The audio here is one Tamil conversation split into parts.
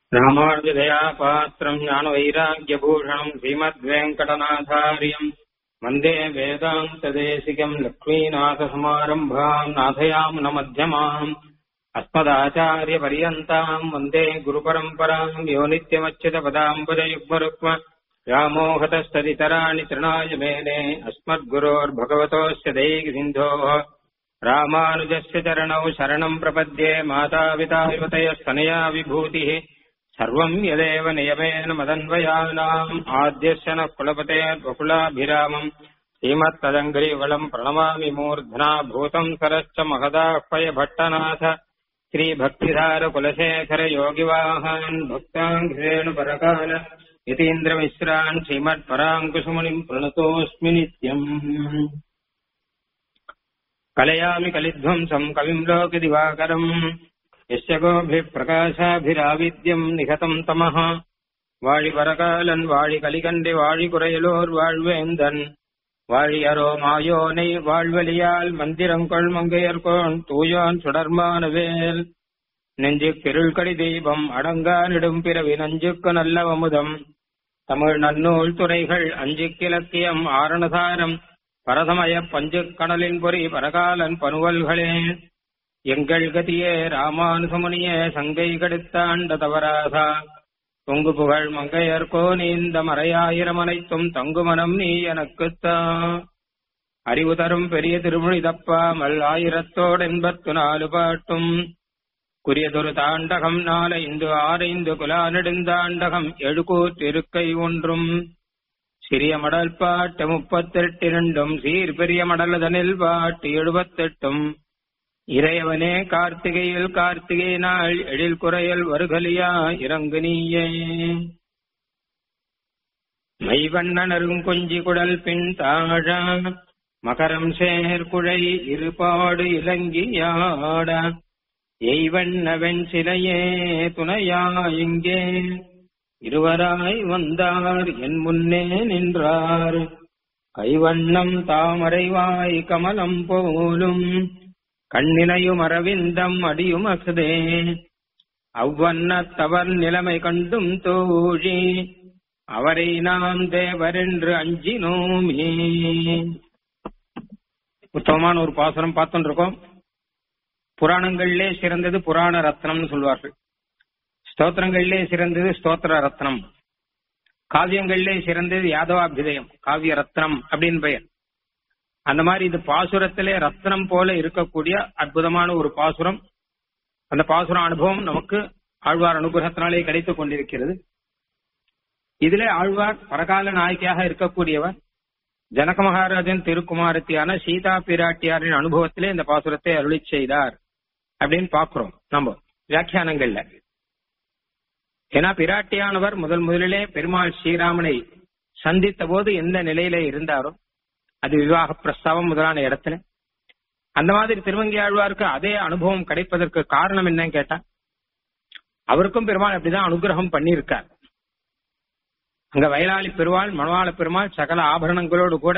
ராமானுஜதயா பாத்திரம் ஞான வைராக்கியபூஷணம் ஸ்ரீமத்வேங்கடநாதாரியம் வந்தே வேதாந்ததேசிகம் லக்ஷ்மீநாதசமாரம்பாம் நாதயாம் ந மத்தியமாம் अस्मदाचार्यपर्यन्ताम् वन्दे गुरुपरम्पराम् यो नित्यमच्युतपदाम्बुजयुग्मरुक्म व्यामोहतस्तदितराणि तृणाय मेने अस्मद्गुरोर्भगवतोऽस्य दैकसिन्धोः रामानुजस्य चरणौ शरणम् प्रपद्ये मातापिता युवतयस्तनया विभूतिः सर्वम् यदेव नियमेन मदन्वयानाम् आद्यस्य नः कुलपतेर्वकुलाभिरामम् श्रीमत्तदङ्घ्रिवलम् प्रणमामि मूर्ध्ना भूतम् सरश्च महदाह्वयभट्टनाथ श्रीभक्तिधारकुलशेखर योगिवाहान् भक्ताङ्घ्रेणुपरकाल यतीन्द्रमिश्रान् श्रीमत्पराङ्कुशमुनिम् प्रणतोऽस्मि नित्यम् कलयामि कलिध्वंसम् कविम् लोकदिवाकरम् यस्य गोभिः प्रकाशाभिराविद्यम् निहतम् तमः வாழிபரகாலன் வாழி கலிகண்டி வாழி குறையலோர் வாழ்வேந்தன் வாழியரோ மாயோனை வாழ்வலியால் மந்திரங்கொள் மங்கையர்கோன் தூயோன் சுடர்மானவேல் நெஞ்சுக்கிருள்கடி தெய்வம் அடங்கா நெடும் பிறவி நஞ்சுக்கு நல்ல அமுதம் தமிழ் நன்னூல் துறைகள் அஞ்சுக்கிலக்கியம் ஆரணசாரம் பரதமய பஞ்சு கடலின் பொறி பரகாலன் பனுவல்களே எங்கள் கதியே ராமானுசமுனியே சங்கை கடுத்தாண்ட தவராசா தொங்கு புகழ் மங்கையர்கோ நீந்த மறையாயிரம் அனைத்தும் தங்குமனம் நீ எனக்குத்தா அறிவு தரும் பெரிய திருமொழி தப்பாமல் ஆயிரத்தோடு எண்பத்து நாலு பாட்டும் குறியதொரு தாண்டகம் நாலைந்து ஆரைந்து குலா நெடுந்தாண்டகம் எழுகூற்றிருக்கை ஒன்றும் சிறிய மடல் பாட்டு முப்பத்தெட்டு இரண்டும் சீர் பெரிய மடலதனில் பாட்டு எழுபத்தெட்டும் இறையவனே கார்த்திகையில் கார்த்திகை நாள் எழில் குறையல் வருகலியா இறங்கு நீயே மைவண்ணனரும் கொஞ்சி குடல் பின் தாழ மகரம் சேர்குழை இருபாடு இலங்கியாட எய்வண்ண வெண்சிலையே துணையா இங்கே இருவராய் வந்தார் என் முன்னே நின்றார் கைவண்ணம் தாமரைவாய் கமலம் போலும் கண்ணினையும் அரவிந்தம் அடியும் அசுதே அவ்வண்ணத்தவர் நிலைமை கண்டும் தோழி அவரை நாம் தேவரென்று அஞ்சினோமே உத்தமமான ஒரு பாசுரம் பார்த்துட்டு இருக்கோம் புராணங்களிலே சிறந்தது புராண ரத்னம்னு சொல்வார்கள் ஸ்தோத்திரங்களிலே சிறந்தது ஸ்தோத்திர ரத்னம் காவியங்களிலே சிறந்தது யாதவாபிதயம் காவிய ரத்னம் அப்படின்னு பெயர் அந்த மாதிரி இது பாசுரத்திலே ரத்னம் போல இருக்கக்கூடிய அற்புதமான ஒரு பாசுரம் அந்த பாசுர அனுபவம் நமக்கு ஆழ்வார் அனுகிரகத்தினாலே கிடைத்துக் கொண்டிருக்கிறது இதிலே ஆழ்வார் பரகால நாயக்கியாக இருக்கக்கூடியவர் ஜனக மகாராஜன் திருக்குமாரத்தியான சீதா பிராட்டியாரின் அனுபவத்திலே இந்த பாசுரத்தை அருளி செய்தார் அப்படின்னு பாக்குறோம் நம்ம வியாக்கியானங்கள்ல ஏன்னா பிராட்டியானவர் முதல் முதலிலே பெருமாள் ஸ்ரீராமனை சந்தித்த போது எந்த நிலையில இருந்தாரோ அது விவாக பிரஸ்தாவம் முதலான இடத்துல அந்த மாதிரி திருவங்கி ஆழ்வாருக்கு அதே அனுபவம் கிடைப்பதற்கு காரணம் என்னன்னு கேட்டா அவருக்கும் பெருமாள் அப்படிதான் அனுகிரகம் பண்ணியிருக்கார் அங்க வயலாளி பெருமாள் மணவாள பெருமாள் சகல ஆபரணங்களோடு கூட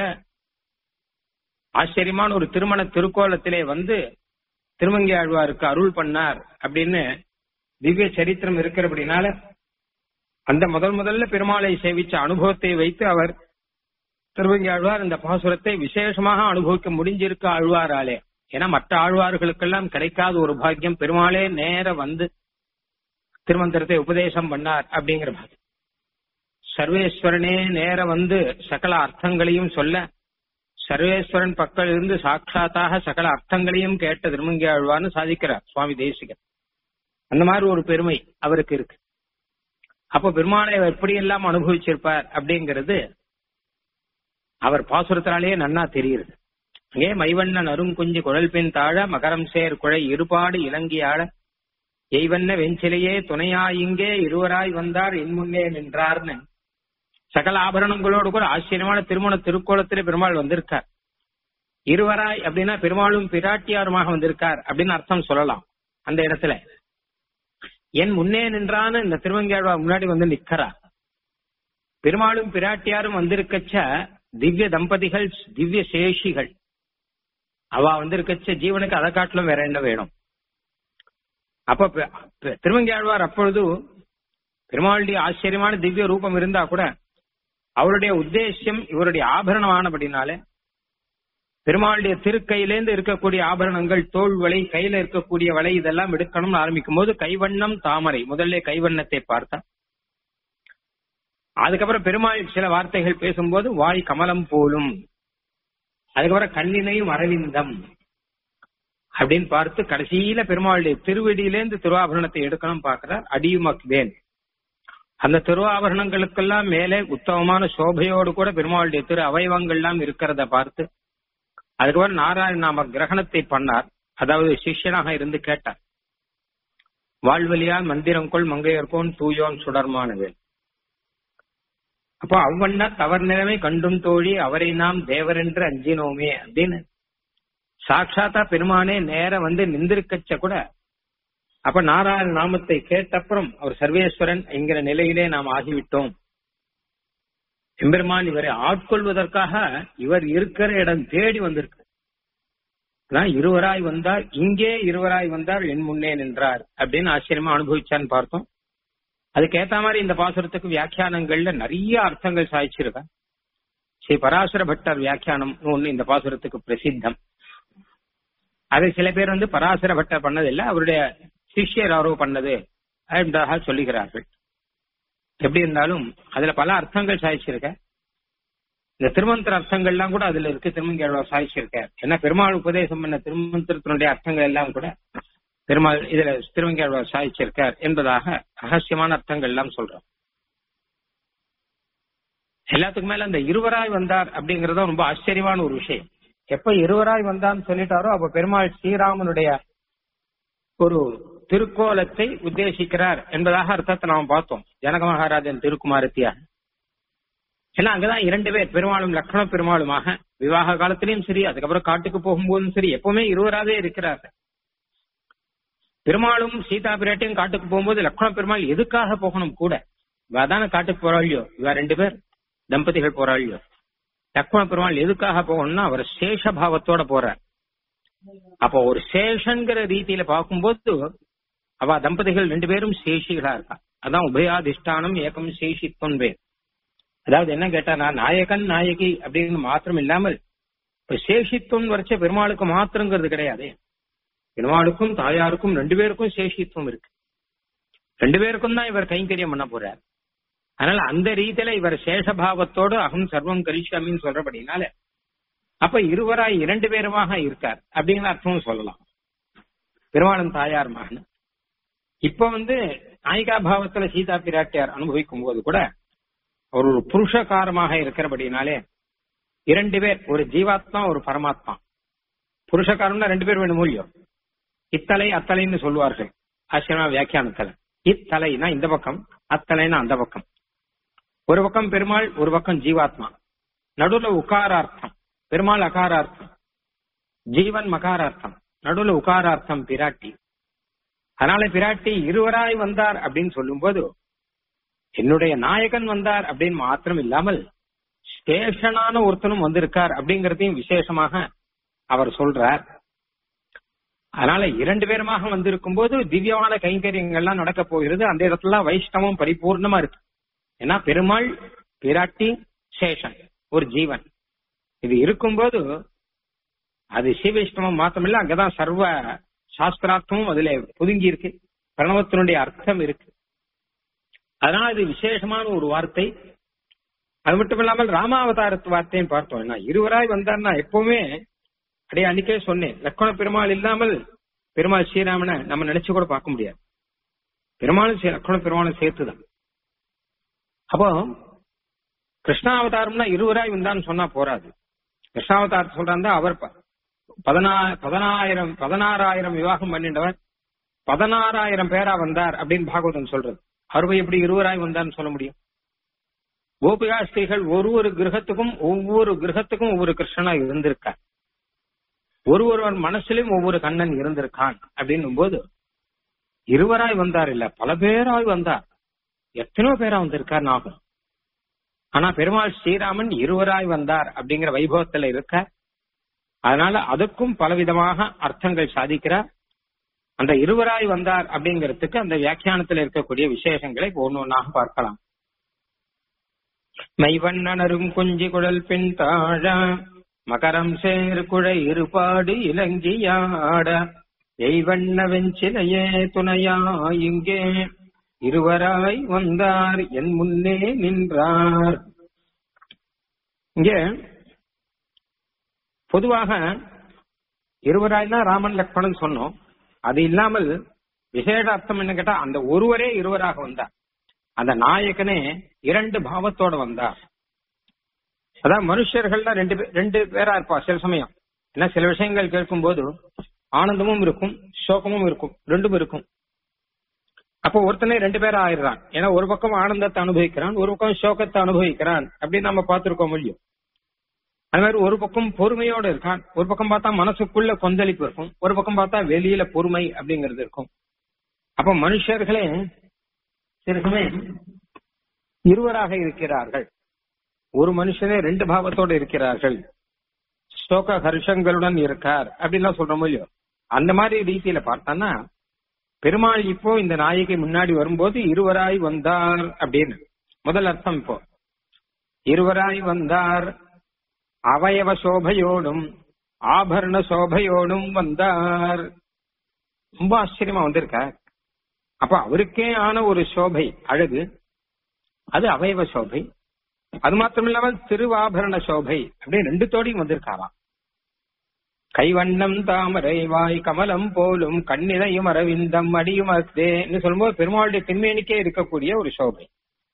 ஆச்சரியமான ஒரு திருமண திருக்கோலத்திலே வந்து திருமங்கி ஆழ்வாருக்கு அருள் பண்ணார் அப்படின்னு திவ்ய சரித்திரம் இருக்கிறபடினால அந்த முதல் முதல்ல பெருமாளை சேவிச்ச அனுபவத்தை வைத்து அவர் திருவங்கி ஆழ்வார் இந்த பாசுரத்தை விசேஷமாக அனுபவிக்க முடிஞ்சிருக்க ஆழ்வாராலே ஏன்னா மற்ற ஆழ்வார்களுக்கெல்லாம் கிடைக்காத ஒரு பாக்கியம் பெருமாளே நேர வந்து திருமந்திரத்தை உபதேசம் பண்ணார் அப்படிங்கிற பாக்கியம் சர்வேஸ்வரனே நேர வந்து சகல அர்த்தங்களையும் சொல்ல சர்வேஸ்வரன் பக்கம் இருந்து சாட்சாத்தாக சகல அர்த்தங்களையும் கேட்ட திருமங்கி ஆழ்வார்னு சாதிக்கிறார் சுவாமி தேசிகர் அந்த மாதிரி ஒரு பெருமை அவருக்கு இருக்கு அப்ப பெருமாளை எப்படியெல்லாம் அனுபவிச்சிருப்பார் அப்படிங்கிறது அவர் பாசுரத்தினாலேயே நன்னா தெரியுது அங்கே மைவண்ணன் அருங்குஞ்சு குழல் பின் தாழ மகரம் சேர் குழை இருபாடு இலங்கியாட எய்வண்ண வெஞ்சிலையே துணையா இங்கே இருவராய் வந்தார் இன்முன்னே நின்றார்னு சகல ஆபரணங்களோடு கூட ஆச்சரியமான திருமண திருக்கோலத்திலே பெருமாள் வந்திருக்கார் இருவராய் அப்படின்னா பெருமாளும் பிராட்டியாருமாக வந்திருக்கார் அப்படின்னு அர்த்தம் சொல்லலாம் அந்த இடத்துல என் முன்னே நின்றான்னு இந்த திருவங்கியாழ்வார் முன்னாடி வந்து நிக்கிறார் பெருமாளும் பிராட்டியாரும் வந்திருக்கச்ச திவ்ய தம்பதிகள் திவ்ய சேஷிகள் அவ வந்திருக்கச்ச ஜீவனுக்கு அதை காட்டிலும் வேற என்ன வேணும் அப்ப ப- ப- திருவங்கியாழ்வார் அப்பொழுது பெருமாளுடைய ஆச்சரியமான திவ்ய ரூபம் இருந்தா கூட அவருடைய உத்தேசியம் இவருடைய ஆபரணமானபடினாலே பெருமாளுடைய திருக்கையிலேந்து இருக்கக்கூடிய ஆபரணங்கள் தோல் வலை கையில இருக்கக்கூடிய வலை இதெல்லாம் எடுக்கணும்னு ஆரம்பிக்கும் போது கைவண்ணம் தாமரை முதல்ல கைவண்ணத்தை பார்த்தா அதுக்கப்புறம் பெருமாள் சில வார்த்தைகள் பேசும்போது வாய் கமலம் போலும் அதுக்கப்புறம் கண்ணினையும் அரவிந்தம் அப்படின்னு பார்த்து கடைசியில பெருமாளுடைய திருவடியிலேந்து திருவாபரணத்தை எடுக்கணும் பார்க்கிறார் அடியுமக்வேன் அந்த திருவாபரணங்களுக்கெல்லாம் மேலே உத்தமமான சோபையோடு கூட பெருமாளுடைய திரு அவயவங்கள்லாம் இருக்கிறத பார்த்து அதுக்கப்புறம் நாராயண நாம கிரகணத்தை பண்ணார் அதாவது சிஷ்யனாக இருந்து கேட்டார் வாழ்வழியால் மந்திரங்கொள் மங்கையர்கோன் தூயோன் சுடர்மானவேல் அப்போ அவ்வண்ண தவறு நிலைமை கண்டும் தோழி அவரை நாம் தேவரென்று அஞ்சினோமே அப்படின்னு சாட்சாத்தா பெருமானே நேர வந்து நிந்திருக்கச்ச கூட அப்ப நாராயண நாமத்தை கேட்டப்புறம் அவர் சர்வேஸ்வரன் என்கிற நிலையிலே நாம் ஆகிவிட்டோம் எம்பெருமான் இவரை ஆட்கொள்வதற்காக இவர் இருக்கிற இடம் தேடி வந்திருக்கு அதான் இருவராய் வந்தார் இங்கே இருவராய் வந்தார் என் முன்னே நின்றார் அப்படின்னு ஆச்சரியமா அனுபவிச்சான்னு பார்த்தோம் அதுக்கேத்த மாதிரி இந்த பாசுரத்துக்கு வியாக்கியானங்கள்ல நிறைய அர்த்தங்கள் சாய்ச்சிருக்க ஸ்ரீ பராசர பட்டர் வியாக்கியானம் ஒண்ணு இந்த பாசுரத்துக்கு பிரசித்தம் அதை சில பேர் வந்து பராசர பட்டர் பண்ணதில்லை அவருடைய சிஷ்யர் யாரோ பண்ணது என்பதாக சொல்லுகிறார்கள் எப்படி இருந்தாலும் அதுல பல அர்த்தங்கள் சாய்ச்சிருக்க இந்த திருமந்திர அர்த்தங்கள்லாம் கூட அதுல இருக்கு திருமங்கேழ்வார் சாய்ச்சிருக்க ஏன்னா பெருமாள் உபதேசம் பண்ண திருமந்திரத்தினுடைய அர்த்தங்கள் எல்லாம் கூட பெருமாள் இதுல திருவங்கேழ்வார் சாய்ச்சிருக்கார் என்பதாக ரகசியமான அர்த்தங்கள் எல்லாம் சொல்றோம் எல்லாத்துக்கும் மேல அந்த இருவராய் வந்தார் அப்படிங்கறது ரொம்ப ஆச்சரியமான ஒரு விஷயம் எப்ப இருவராய் வந்தான்னு சொல்லிட்டாரோ அப்ப பெருமாள் ஸ்ரீராமனுடைய ஒரு திருக்கோலத்தை உத்தேசிக்கிறார் என்பதாக அர்த்தத்தை நாம் பார்த்தோம் ஜனக மகாராஜன் திருக்குமாரத்தியாக ஏன்னா அங்கதான் இரண்டு பேர் பெருமாளும் லக்ஷ்மண பெருமாளுமாக விவாக காலத்திலையும் சரி அதுக்கப்புறம் காட்டுக்கு போகும்போதும் சரி எப்பவுமே இருவராகவே இருக்கிறார்கள் பெருமாளும் சீதா பிராட்டியும் காட்டுக்கு போகும்போது லக்ஷ்மண பெருமாள் எதுக்காக போகணும் கூட அதான காட்டுக்கு போறாள்யோ இவ ரெண்டு பேர் தம்பதிகள் போறாள்யோ லக்ஷ்மண பெருமாள் எதுக்காக போகணும்னா அவர் சேஷ பாவத்தோட போறார் அப்போ ஒரு சேஷங்கிற ரீதியில பார்க்கும்போது அவ தம்பதிகள் ரெண்டு பேரும் சேஷிகளா இருக்கா அதான் உபயாதிஷ்டானம் ஏகம் சேஷித்வம் பேர் அதாவது என்ன கேட்டா நான் நாயகன் நாயகி அப்படின்னு மாத்திரம் இல்லாமல் இப்ப சேஷித்துவம் வரைச்ச பெருமாளுக்கு மாத்திரங்கிறது கிடையாது பெருமாளுக்கும் தாயாருக்கும் ரெண்டு பேருக்கும் சேஷித்துவம் இருக்கு ரெண்டு பேருக்கும் தான் இவர் கைங்கரியம் பண்ண போறார் அதனால அந்த ரீதியில இவர் சேஷபாவத்தோடு அகம் சர்வம் கரிஷாமின்னு சொல்றபடினால அப்ப இருவராய் இரண்டு பேருமாக இருக்கார் அப்படிங்கிற அர்த்தமும் சொல்லலாம் பெருமாளும் தாயார் மகன் இப்ப வந்து நாயிகா பாவத்துல சீதா பிராட்டியார் அனுபவிக்கும் போது கூட அவர் ஒரு புருஷகாரமாக இருக்கிறபடினாலே இரண்டு பேர் ஒரு ஜீவாத்மா ஒரு பரமாத்மா புருஷகாரம்னா ரெண்டு பேர் வேணும் மூலியம் இத்தலை அத்தலைன்னு சொல்லுவார்கள் ஆசிரியமா வியாக்கியானத்துல இத்தலைனா இந்த பக்கம் அத்தலைனா அந்த பக்கம் ஒரு பக்கம் பெருமாள் ஒரு பக்கம் ஜீவாத்மா நடுவுல உகாரார்த்தம் பெருமாள் அகாரார்த்தம் ஜீவன் மகாரார்த்தம் நடுவுல உகாரார்த்தம் பிராட்டி அதனால பிராட்டி இருவராய் வந்தார் அப்படின்னு சொல்லும்போது என்னுடைய நாயகன் வந்தார் அப்படின்னு மாத்திரம் இல்லாமல் ஸ்டேஷனான ஒருத்தனும் வந்திருக்கார் அப்படிங்கறதையும் விசேஷமாக அவர் சொல்றார் அதனால இரண்டு பேருமாக வந்திருக்கும் போது திவ்யமான கைங்கரியங்கள்லாம் நடக்க போகிறது அந்த இடத்துல வைஷ்ணவம் பரிபூர்ணமா இருக்கு ஏன்னா பெருமாள் பிராட்டி சேஷன் ஒரு ஜீவன் இது இருக்கும்போது அது சிவைஷ்ணவம் மாத்திரமில்ல அங்கதான் சர்வ சாஸ்திரார்த்தமும் அதுல புதுங்கி இருக்கு பிரணவத்தினுடைய அர்த்தம் இருக்கு அதனால இது விசேஷமான ஒரு வார்த்தை அது மட்டும் இல்லாமல் ராமாவதாரத்து வார்த்தையும் பார்த்தோம் என்ன இருவராய் வந்தார்னா எப்பவுமே அப்படியே அன்னைக்கே சொன்னேன் லக்ஷ்மண பெருமாள் இல்லாமல் பெருமாள் ஸ்ரீராமனை நம்ம நினைச்சு கூட பார்க்க முடியாது பெருமாளும் சே- லக்ஷ்மண பெருமாளும் சேர்த்துதான் அப்போ கிருஷ்ணாவதாரம்னா இருவராய் வந்தான்னு சொன்னா போராது கிருஷ்ணாவதாரம் சொல்றாந்தா அவர் ப- பதினா பதினாயிரம் பதினாறாயிரம் விவாகம் பண்ணிட்டவர் பதினாறாயிரம் பேரா வந்தார் அப்படின்னு பாகவதன் சொல்றது அவர் போய் எப்படி இருவராய் வந்தார்னு சொல்ல முடியும் கோபிகா ஸ்திரீகள் ஒரு ஒரு கிரகத்துக்கும் ஒவ்வொரு கிரகத்துக்கும் ஒவ்வொரு கிருஷ்ணனா இருந்திருக்கார் ஒரு ஒருவர் மனசுலயும் ஒவ்வொரு கண்ணன் இருந்திருக்கான் அப்படின்னும் போது இருவராய் வந்தார் இல்ல பல பேராய் வந்தார் எத்தனையோ பேரா வந்திருக்கார் நாகும் ஆனா பெருமாள் ஸ்ரீராமன் இருவராய் வந்தார் அப்படிங்கிற வைபவத்துல இருக்க அதனால அதுக்கும் பலவிதமாக அர்த்தங்கள் சாதிக்கிறார் அந்த இருவராய் வந்தார் அப்படிங்கிறதுக்கு அந்த வியாக்கியானத்தில் இருக்கக்கூடிய விசேஷங்களை ஒன்று ஒன்றாக பார்க்கலாம் மைவண்ணனரும் குஞ்சி குழல் பின் தாழ மகரம் சேர் குழை இருபாடு இலங்கியாட எய்வண்ண வெஞ்சிலையே துணையா இங்கே இருவராய் வந்தார் என் முன்னே நின்றார் இங்கே பொதுவாக இருவராய்னா ராமன் லக்ஷ்மணன் சொன்னோம் அது இல்லாமல் விசேஷ அர்த்தம் என்ன கேட்டா அந்த ஒருவரே இருவராக வந்தார் அந்த நாயகனே இரண்டு பாவத்தோட வந்தார் அதான் மனுஷர்கள்ல ரெண்டு பேர் ரெண்டு பேரா இருப்பா சில சமயம் ஏன்னா சில விஷயங்கள் கேட்கும் போது ஆனந்தமும் இருக்கும் சோகமும் இருக்கும் ரெண்டும் இருக்கும் அப்போ ஒருத்தனே ரெண்டு பேரா ஆயிடுறான் ஏன்னா ஒரு பக்கம் ஆனந்தத்தை அனுபவிக்கிறான் ஒரு பக்கம் சோகத்தை அனுபவிக்கிறான் அப்படின்னு நம்ம பார்த்திருக்கோம் முடியும் அது மாதிரி ஒரு பக்கம் பொறுமையோட இருக்கான் ஒரு பக்கம் பார்த்தா மனசுக்குள்ள கொந்தளிப்பு இருக்கும் ஒரு பக்கம் பார்த்தா வெளியில பொறுமை அப்படிங்கிறது இருக்கும் அப்ப மனுஷர்களே சில சமயம் இருவராக இருக்கிறார்கள் ஒரு மனுஷனே ரெண்டு பாவத்தோடு இருக்கிறார்கள் சோக ஹர்ஷங்களுடன் இருக்கார் அப்படின்லாம் சொல்றோம் இல்லையோ அந்த மாதிரி ரீதியில பார்த்தான்னா பெருமாள் இப்போ இந்த நாயகி முன்னாடி வரும்போது இருவராய் வந்தார் அப்படின்னு முதல் அர்த்தம் இப்போ இருவராய் வந்தார் அவயவ சோபையோடும் ஆபரண சோபையோடும் வந்தார் ரொம்ப ஆச்சரியமா வந்திருக்கார் அப்ப அவருக்கே ஆன ஒரு சோபை அழகு அது அவயவ சோபை அது மாத்திரம் இல்லாமல் திருவாபரண சோபை அப்படின்னு ரெண்டு தோடையும் வந்திருக்காராம் கைவண்ணம் தாமரை வாய் கமலம் போலும் கண்ணிலையும் அரவிந்தம் அடியும் அத்தேன்னு சொல்லும்போது பெருமாளுடைய திருமேனிக்கே இருக்கக்கூடிய ஒரு சோபை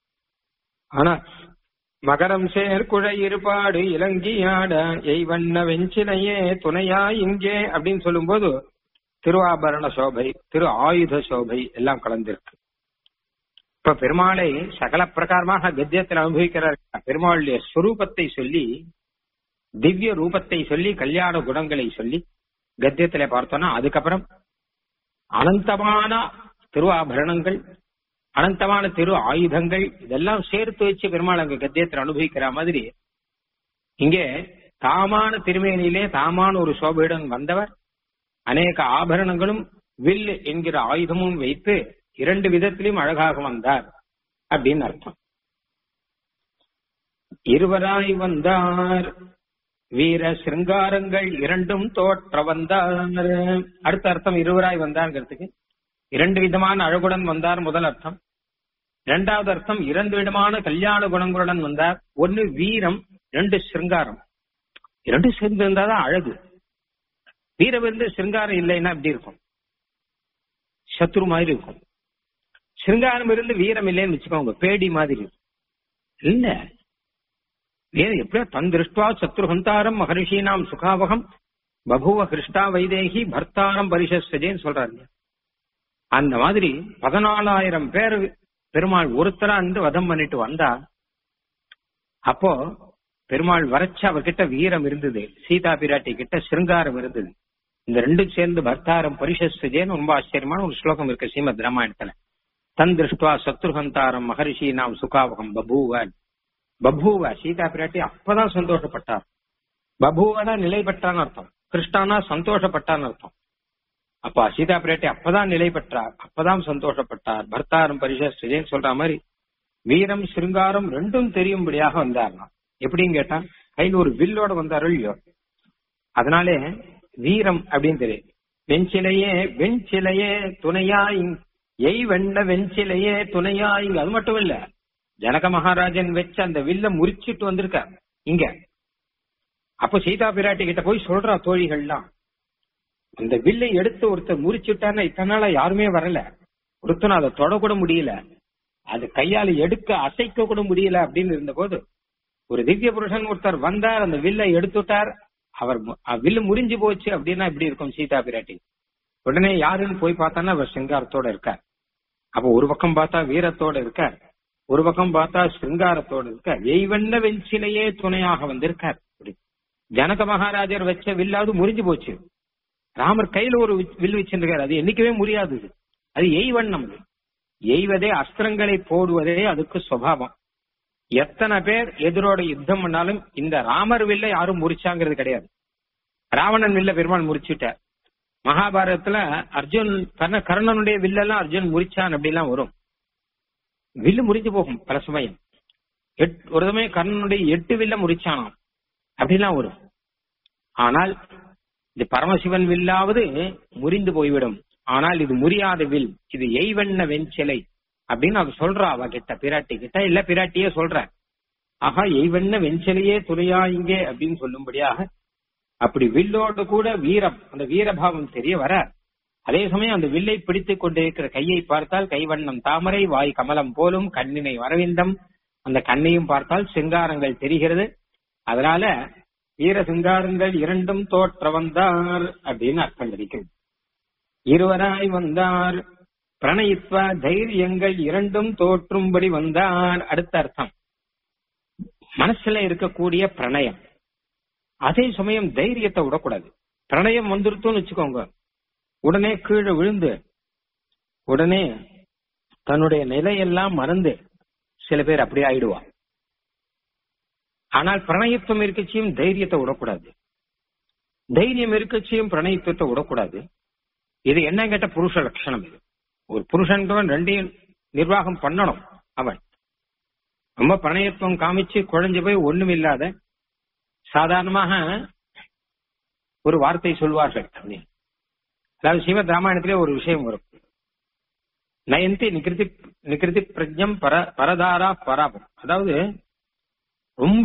ஆனா மகரம் சேர் குழை இருப்பாடு இலங்கியாட எய்வண்ண வெஞ்சிலையே துணையா இங்கே அப்படின்னு சொல்லும்போது திருவாபரண சோபை திரு ஆயுத சோபை எல்லாம் கலந்திருக்கு இப்ப பெருமாளை சகல பிரகாரமாக கத்தியத்தில் அனுபவிக்கிறார் பெருமாளுடைய ஸ்வரூபத்தை சொல்லி திவ்ய ரூபத்தை சொல்லி கல்யாண குணங்களை சொல்லி கத்தியத்துல பார்த்தோம்னா அதுக்கப்புறம் அனந்தமான திருவாபரணங்கள் அனந்தமான திரு ஆயுதங்கள் இதெல்லாம் சேர்த்து வச்சு பெருமாள் அங்க கத்தியத்தில் அனுபவிக்கிற மாதிரி இங்கே தாமான திருமேனியிலே தாமான ஒரு சோபையுடன் வந்தவர் அநேக ஆபரணங்களும் வில் என்கிற ஆயுதமும் வைத்து இரண்டு விதத்திலும் அழகாக வந்தார் அப்படின்னு அர்த்தம் இருவராய் வந்தார் வீர சிருங்காரங்கள் இரண்டும் தோற்ற வந்தார் அடுத்த அர்த்தம் இருவராய் வந்தார்ங்கிறதுக்கு இரண்டு விதமான அழகுடன் வந்தார் முதல் அர்த்தம் இரண்டாவது அர்த்தம் இரண்டு விதமான கல்யாண குணங்களுடன் வந்தார் ஒன்னு வீரம் ரெண்டு சிருங்காரம் இரண்டு சேர்ந்து இருந்தாதான் அழகு வீரம் இருந்து சிருங்காரம் இல்லைன்னா எப்படி இருக்கும் சத்ரு மாதிரி இருக்கும் சிருங்காரம் இருந்து வீரம் இல்லைன்னு வச்சுக்கோங்க பேடி மாதிரி இல்ல ஏன் எப்படியோ தன் திருஷ்டுவா சத்ருஹந்தாரம் மகரிஷீனாம் சுகாவகம் பபுவ கிருஷ்டா வைதேகி பர்த்தாரம் பரிசஸ்தஜேன்னு சொல்றாரு அந்த மாதிரி பதினாலாயிரம் பேர் பெருமாள் ஒருத்தரா இருந்து வதம் பண்ணிட்டு வந்தா அப்போ பெருமாள் வரைச்ச அவர்கிட்ட வீரம் இருந்தது சீதா பிராட்டி கிட்ட சிருங்காரம் இருந்தது இந்த ரெண்டும் சேர்ந்து பர்த்தாரம் பரிசஸ்தஜேன்னு ரொம்ப ஆச்சரியமான ஒரு ஸ்லோகம் இருக்கு ஸ்ரீமத் ராமாயணத்துல தன் திருஷ்டுவா சத்ருஹந்தாரம் மகரிஷி நாம் சுகாவகம் பபூவ பபூவ சீதா பிராட்டி அப்பதான் சந்தோஷப்பட்டார் பபூவனா நிலை பெற்றான்னு அர்த்தம் கிருஷ்ணானா சந்தோஷப்பட்டான்னு அர்த்தம் அப்ப சீதா பிராட்டி அப்பதான் நிலை பெற்றார் அப்பதான் சந்தோஷப்பட்டார் பர்த்தாரம் பரிசஸ்தேன்னு சொல்ற மாதிரி வீரம் சிருங்காரம் ரெண்டும் தெரியும்படியாக வந்தார்லாம் எப்படின்னு கேட்டா கையில் ஒரு வில்லோட வந்தாரோ இல்லையோ அதனாலே வீரம் அப்படின்னு தெரியும் வெஞ்சிலையே வெஞ்சிலையே துணையா எய் வெண்ண வெஞ்சிலையே துணையா இங்க அது மட்டும் இல்ல ஜனக மகாராஜன் வச்ச அந்த வில்ல முறிச்சிட்டு வந்திருக்கார் இங்க அப்ப சீதா பிராட்டி கிட்ட போய் சொல்றா தோழிகள்லாம் அந்த வில்லை எடுத்து ஒருத்தர் முறிச்சுட்டான்னா இத்தனை நாளா யாருமே வரல ஒருத்தனும் அதை தொடக்கூட முடியல அது கையால எடுக்க அசைக்க கூட முடியல அப்படின்னு இருந்த போது ஒரு திவ்ய புருஷன் ஒருத்தர் வந்தார் அந்த வில்லை எடுத்துட்டார் அவர் வில்லு முறிஞ்சு போச்சு அப்படின்னா இப்படி இருக்கும் சீதா பிராட்டி உடனே யாருன்னு போய் பார்த்தான்னா அவர் சிங்காரத்தோட இருக்கார் அப்ப ஒரு பக்கம் பார்த்தா வீரத்தோட இருக்கார் ஒரு பக்கம் பார்த்தா சிருங்காரத்தோட இருக்கார் எய்வண்ண வெஞ்சிலையே துணையாக வந்திருக்கார் ஜனக மகாராஜர் வச்ச வில்லாவது முறிஞ்சு போச்சு ராமர் கையில ஒரு வில் வச்சிருக்காரு அது என்னைக்குமே முடியாது அது எய்வண்ணம் எய்வதே அஸ்திரங்களை போடுவதே அதுக்கு சுவாவம் எத்தனை பேர் எதிரோட யுத்தம் பண்ணாலும் இந்த ராமர் வில்ல யாரும் முறிச்சாங்கிறது கிடையாது ராவணன் வில்ல பெருமாள் முறிச்சுட்டார் மகாபாரதத்துல அர்ஜுன் கர்ண கர்ணனுடைய வில்லெல்லாம் அர்ஜுன் முறிச்சான் அப்படிலாம் வரும் வில்லு முறிஞ்சு போகும் பல சமயம் எட்- ஒரு சமயம் கர்ணனுடைய எட்டு வில்ல முறிச்சானாம் அப்படிலாம் வரும் ஆனால் இது பரமசிவன் வில்லாவது முறிந்து போய்விடும் ஆனால் இது முறியாத வில் இது எய்வண்ண வெஞ்சிலை அப்படின்னு அவ சொல்றா அவ கிட்ட பிராட்டி கிட்ட இல்ல பிராட்டியே சொல்ற ஆஹா எய்வண்ண வெஞ்சிலையே துணையா இங்கே அப்படின்னு சொல்லும்படியாக அப்படி வில்லோடு கூட வீரம் அந்த வீரபாவம் தெரிய வர அதே சமயம் அந்த வில்லை பிடித்துக் கொண்டிருக்கிற கையை பார்த்தால் கைவண்ணம் தாமரை வாய் கமலம் போலும் கண்ணினை வரவிந்தம் அந்த கண்ணையும் பார்த்தால் சிங்காரங்கள் தெரிகிறது அதனால வீர சிங்காரங்கள் இரண்டும் தோற்ற வந்தார் அப்படின்னு அர்த்தம் கிடைக்கிறது இருவராய் வந்தார் பிரணயித்வ தைரியங்கள் இரண்டும் தோற்றும்படி வந்தார் அடுத்த அர்த்தம் மனசுல இருக்கக்கூடிய பிரணயம் அதே சமயம் தைரியத்தை விடக்கூடாது பிரணயம் வந்துருத்தோன்னு வச்சுக்கோங்க உடனே கீழே விழுந்து உடனே தன்னுடைய நிலையெல்லாம் மறந்து சில பேர் அப்படி ஆயிடுவா ஆனால் பிரணயத்துவம் இருக்கச்சியும் தைரியத்தை விடக்கூடாது தைரியம் இருக்கச்சியும் பிரணயத்துவத்தை விடக்கூடாது இது என்ன கேட்ட புருஷ லட்சணம் இது ஒரு புருஷன்றவன் ரெண்டையும் நிர்வாகம் பண்ணணும் அவன் ரொம்ப பிரணயத்துவம் காமிச்சு குழஞ்சு போய் ஒண்ணும் இல்லாத சாதாரணமாக ஒரு வார்த்தை சொல்வார்கள் அப்படின்னு அதாவது ஸ்ரீமத் ராமாயணத்திலே ஒரு விஷயம் வரும் நயந்தி நிகிருதி நிகிருதி பிரஜம் பர பரதாரா பராபம் அதாவது ரொம்ப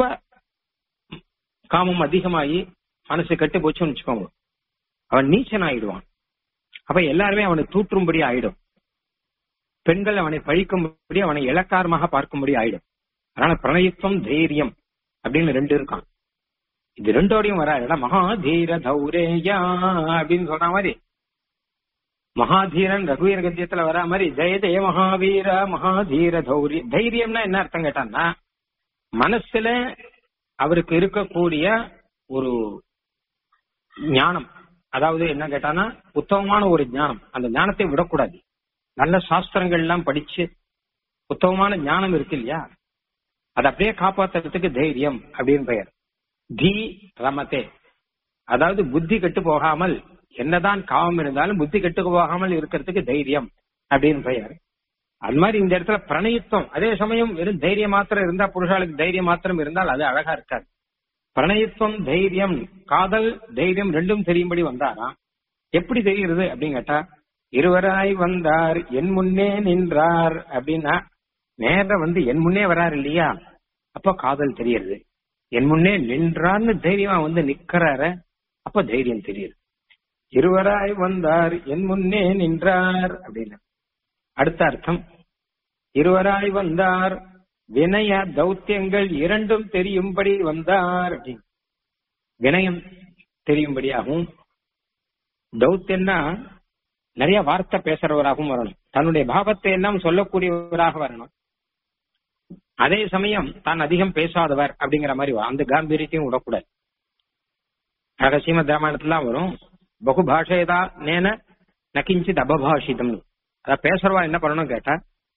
காமம் அதிகமாகி மனசு கெட்டு போச்சுன்னு வச்சுக்கோங்க அவன் நீச்சன் ஆயிடுவான் அப்ப எல்லாருமே அவனை தூற்றும்படி ஆயிடும் பெண்கள் அவனை பழிக்கும்படி அவனை இலக்காரமாக பார்க்கும்படி ஆயிடும் அதனால பிரணயத்துவம் தைரியம் அப்படின்னு ரெண்டு இருக்கான் இது ரெண்டோடையும் வராதுடா மகாதீர தௌரேயா அப்படின்னு சொல்ற மாதிரி மகாதீரன் ரகுவீர கத்தியத்துல வரா மாதிரி ஜெய ஜெய மகாவீர மகாதீர தௌரி தைரியம்னா என்ன அர்த்தம் கேட்டான்னா மனசுல அவருக்கு இருக்கக்கூடிய ஒரு ஞானம் அதாவது என்ன கேட்டானா உத்தமமான ஒரு ஞானம் அந்த ஞானத்தை விடக்கூடாது நல்ல சாஸ்திரங்கள் எல்லாம் படிச்சு உத்தமமான ஞானம் இருக்கு இல்லையா அதை அப்படியே காப்பாத்துறதுக்கு தைரியம் அப்படின்னு பெயர் தி ரமதே அதாவது புத்தி கெட்டு போகாமல் என்னதான் காமம் இருந்தாலும் புத்தி கெட்டு போகாமல் இருக்கிறதுக்கு தைரியம் அப்படின்னு பெயர் அது மாதிரி இந்த இடத்துல பிரணயத்துவம் அதே சமயம் வெறும் தைரியம் மாத்திரம் இருந்தா புருஷாளுக்கு தைரியம் மாத்திரம் இருந்தால் அது அழகா இருக்காது பிரணயத்துவம் தைரியம் காதல் தைரியம் ரெண்டும் தெரியும்படி வந்தாரா எப்படி தெரிகிறது அப்படின்னு கேட்டா இருவராய் வந்தார் என் முன்னே நின்றார் அப்படின்னா நேர வந்து என் முன்னே வராரு இல்லையா அப்ப காதல் தெரியுது என் முன்னே நின்றார்னு தைரியமா வந்து நிக்கிறார அப்ப தைரியம் தெரியுது இருவராய் வந்தார் என் முன்னே நின்றார் அப்படின்னு அடுத்த அர்த்தம் இருவராய் வந்தார் வினய தௌத்தியங்கள் இரண்டும் தெரியும்படி வந்தார் அப்படின்னு வினயம் தெரியும்படியாகவும் தௌத்தியம்னா நிறைய வார்த்தை பேசுறவராகவும் வரணும் தன்னுடைய பாவத்தை எல்லாம் சொல்லக்கூடியவராக வரணும் அதே சமயம் தான் அதிகம் பேசாதவர் அப்படிங்கிற மாதிரி வரும். அந்த காம்பீரியத்தையும் விடக்கூடாது ரகசியம ராமாயணத்துலாம் வரும் பகு பாஷைதா நேன நகிஞ்சித் அபபாஷிதம் அத பேசுறவா என்ன பண்ணணும் கேட்டா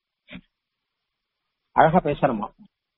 அழகா பேசணுமா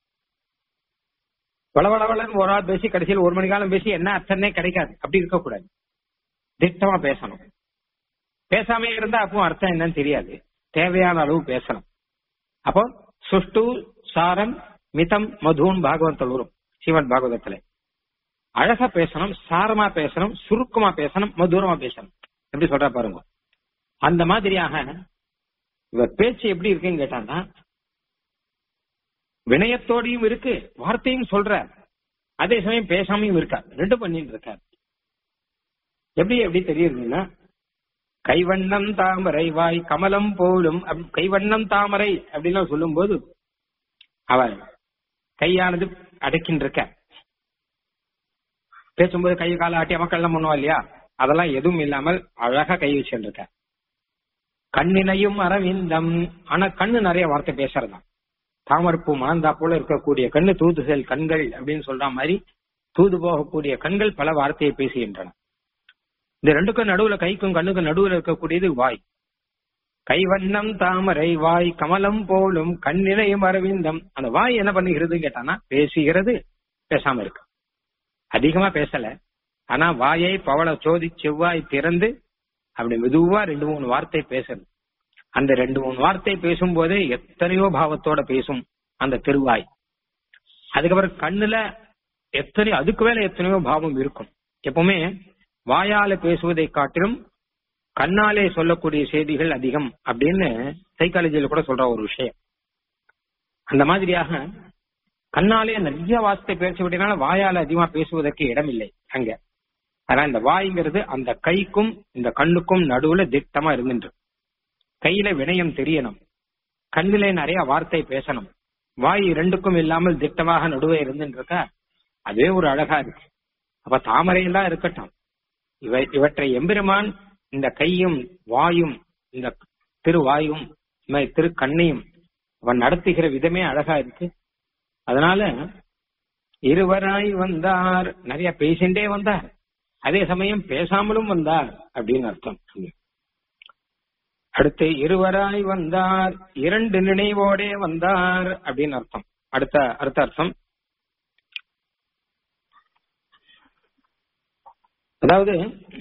வளவளவளன்னு ஒரு ஆள் பேசி கடைசியில் ஒரு மணி காலம் பேசி என்ன அர்த்தம்னே கிடைக்காது அப்படி இருக்கக்கூடாது திட்டமா பேசணும் பேசாம இருந்தா அப்போ அர்த்தம் என்னன்னு தெரியாது தேவையான அளவு பேசணும் அப்போ சுஷ்டு சாரம் மிதம் மதுன் பாகவத்தில் வரும் சிவன் பாகவதத்துல அழகா பேசணும் சாரமா பேசணும் சுருக்கமா பேசணும் மதுரமா பேசணும் எப்படி சொல்ற பாருங்க அந்த மாதிரியாக இவ பேச்சு எப்படி இருக்குன்னு கேட்டான்னா வினயத்தோடையும் இருக்கு வார்த்தையும் சொல்ற அதே சமயம் பேசாமையும் இருக்கார் ரெண்டு பண்ணிட்டு இருக்கார் எப்படி எப்படி தெரியுதுன்னா கைவண்ணம் தாமரை வாய் கமலம் போலும் அப்~ கைவண்ணம் தாமரை அப்படின்னு சொல்லும் போது அவர் கையானது அடக்கின்னு இருக்க பேசும்போது கை கால ஆட்டி மக்கள்லாம் பண்ணுவா இல்லையா அதெல்லாம் எதுவும் இல்லாமல் அழகா கை வச்சுட்டு இருக்க கண்ணினையும் அரவிந்தம் ஆனா கண்ணு நிறைய வார்த்தை பேசுறதாம் தாமரப்பூ மணந்தா போல இருக்கக்கூடிய கண்ணு தூது செல் கண்கள் அப்படின்னு சொல்ற மாதிரி தூது போகக்கூடிய கண்கள் பல வார்த்தையை பேசுகின்றன இந்த ரெண்டுக்கும் நடுவுல கைக்கும் கண்ணுக்கும் நடுவுல இருக்கக்கூடியது வாய் கைவண்ணம் தாமரை வாய் கமலம் போலும் கண்ணினையும் அரவிந்தம் அந்த வாய் என்ன பண்ணுகிறது கேட்டானா பேசுகிறது பேசாம இருக்கு அதிகமா பேசல ஆனா வாயை பவள சோதி செவ்வாய் திறந்து அப்படி மெதுவா ரெண்டு மூணு வார்த்தை பேசுறது அந்த ரெண்டு மூணு வார்த்தை பேசும்போதே எத்தனையோ பாவத்தோட பேசும் அந்த திருவாய் அதுக்கப்புறம் கண்ணுல எத்தனை அதுக்கு மேல எத்தனையோ பாவம் இருக்கும் எப்பவுமே வாயால பேசுவதை காட்டிலும் கண்ணாலே சொல்லக்கூடிய செய்திகள் அதிகம் அப்படின்னு சைக்காலஜியில கூட சொல்ற ஒரு விஷயம் அந்த மாதிரியாக கண்ணாலே நிறைய வார்த்தை பேச விட்டனால வாயால அதிகமா பேசுவதற்கு இடம் இல்லை அங்க ஆனா இந்த வாய்ங்கிறது அந்த கைக்கும் இந்த கண்ணுக்கும் நடுவுல திட்டமா இருந்துட்டு கையில வினயம் தெரியணும் கண்ணிலே நிறைய வார்த்தை பேசணும் வாய் ரெண்டுக்கும் இல்லாமல் திட்டமாக நடுவே இருந்துட்டு இருக்கா அதுவே ஒரு அழகா இருக்கு அப்ப தாமரையெல்லாம் இருக்கட்டும் இவை இவற்றை எம்பெருமான் இந்த கையும் வாயும் இந்த திருவாயும் திரு கண்ணையும் அவன் நடத்துகிற விதமே அழகா இருக்கு அதனால இருவராய் வந்தார் நிறைய பேசிண்டே வந்தார் அதே சமயம் பேசாமலும் வந்தார் அப்படின்னு அர்த்தம் அடுத்து இருவராய் வந்தார் இரண்டு நினைவோடே வந்தார் அப்படின்னு அர்த்தம் அடுத்த அடுத்த அர்த்தம் அதாவது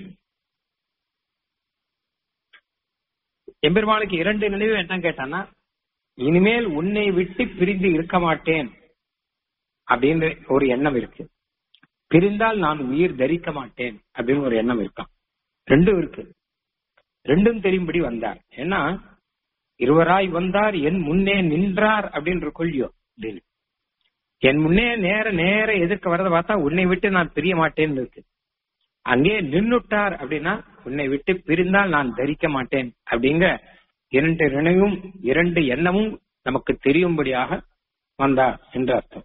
எம்பெருமானுக்கு இரண்டு நினைவு என்ன கேட்டான்னா இனிமேல் உன்னை விட்டு பிரிந்து இருக்க மாட்டேன் அப்படின்னு ஒரு எண்ணம் இருக்கு பிரிந்தால் நான் உயிர் தரிக்க மாட்டேன் அப்படின்னு ஒரு எண்ணம் இருக்கான் ரெண்டும் இருக்கு ரெண்டும் தெரியும்படி வந்தார் ஏன்னா இருவராய் வந்தார் என் முன்னே நின்றார் அப்படின்னு கொள்ளியோ அப்படின்னு என் முன்னே நேர நேர எதிர்க்க வரத பார்த்தா உன்னை விட்டு நான் பிரிய மாட்டேன்னு இருக்கு அங்கே நின்னுட்டார் அப்படின்னா உன்னை விட்டு பிரிந்தால் நான் தரிக்க மாட்டேன் அப்படிங்கிற இரண்டு நினைவும் இரண்டு எண்ணமும் நமக்கு தெரியும்படியாக வந்தார் என்று அர்த்தம்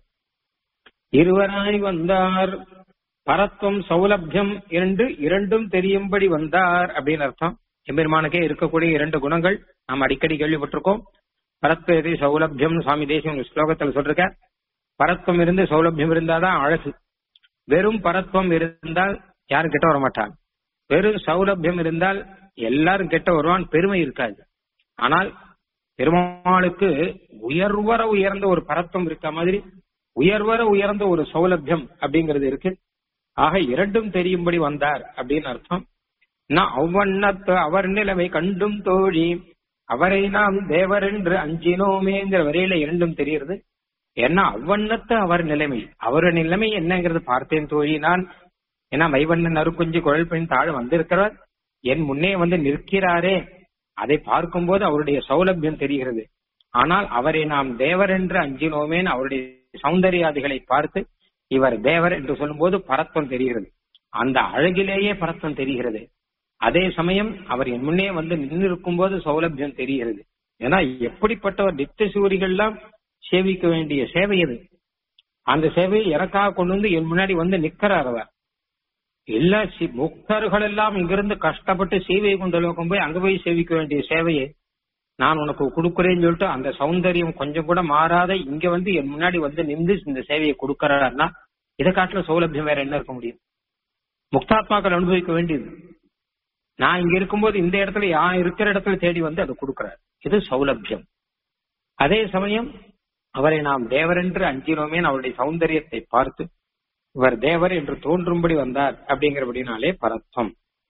இருவராய் வந்தார் பரத்துவம் சௌலபியம் இரண்டு இரண்டும் தெரியும்படி வந்தார் அப்படின்னு அர்த்தம் எம்பெருமானுக்கே இருக்கக்கூடிய இரண்டு குணங்கள் நாம் அடிக்கடி கேள்விப்பட்டிருக்கோம் பரத்வதி சௌலபியம் சுவாமி தேசியம் ஸ்லோகத்தில் சொல்லிருக்க பரத்வம் இருந்து சௌலபியம் இருந்தாதான் அழகு வெறும் பரத்வம் இருந்தால் யாரும் கிட்ட வர மாட்டாங்க வெறும் சௌலபியம் இருந்தால் எல்லாரும் கிட்ட வருவான் பெருமை இருக்காது ஆனால் பெருமாளுக்கு உயர்வர உயர்ந்த ஒரு பரத்வம் இருக்க மாதிரி உயர்வர உயர்ந்த ஒரு சௌலபியம் அப்படிங்கிறது இருக்கு ஆக இரண்டும் தெரியும்படி வந்தார் அப்படின்னு அர்த்தம் நான் அவ்வண்ணத்து அவர் நிலைமை கண்டும் தோழி அவரை நாம் தேவர் என்று அஞ்சினோமேங்கிற வரையில இரண்டும் தெரியுது ஏன்னா அவ்வண்ணத்து அவர் நிலைமை அவருடைய நிலைமை என்னங்கிறது பார்த்தேன் தோழி நான் ஏன்னா மைவண்ணன் அருக்குஞ்சி குழல் பெண் தாழ வந்திருக்கிறவர் என் முன்னே வந்து நிற்கிறாரே அதை பார்க்கும்போது அவருடைய சௌலபியம் தெரிகிறது ஆனால் அவரை நாம் தேவர் என்று அஞ்சினோமேன் அவருடைய சௌந்தர்யாதிகளை பார்த்து இவர் தேவர் என்று சொல்லும்போது பரத்வம் தெரிகிறது அந்த அழகிலேயே பரத்வம் தெரிகிறது அதே சமயம் அவர் என் முன்னே வந்து நின்றிருக்கும் போது சௌலபியம் தெரிகிறது ஏன்னா எப்படிப்பட்டவர் நித்திய சூரிகள்லாம் சேவிக்க வேண்டிய சேவை அது அந்த சேவையை எனக்காக கொண்டு வந்து என் முன்னாடி வந்து நிக்கிறார் அவர் எல்லா முக்தர்கள் எல்லாம் இங்கிருந்து கஷ்டப்பட்டு சேவையை கொண்டு லோகம் போய் அங்க போய் சேவிக்க வேண்டிய சேவையை நான் உனக்கு கொடுக்குறேன்னு சொல்லிட்டு அந்த சௌந்தரியம் கொஞ்சம் கூட மாறாத இங்க வந்து என் முன்னாடி வந்து நின்று இந்த சேவையை கொடுக்கறாருன்னா இதை காட்டுல சௌலபியம் வேற என்ன இருக்க முடியும் முக்தாத்மாக்கள் அனுபவிக்க வேண்டியது நான் இங்க இருக்கும்போது இந்த இடத்துல யா இருக்கிற இடத்துல தேடி வந்து அதை கொடுக்கிறார் இது சௌலபியம் அதே சமயம் அவரை நாம் தேவர் என்று அஞ்சினோமே அவருடைய சௌந்தரியத்தை பார்த்து இவர் தேவர் என்று தோன்றும்படி வந்தார் அப்படிங்கிறபடினாலே பரத்வம்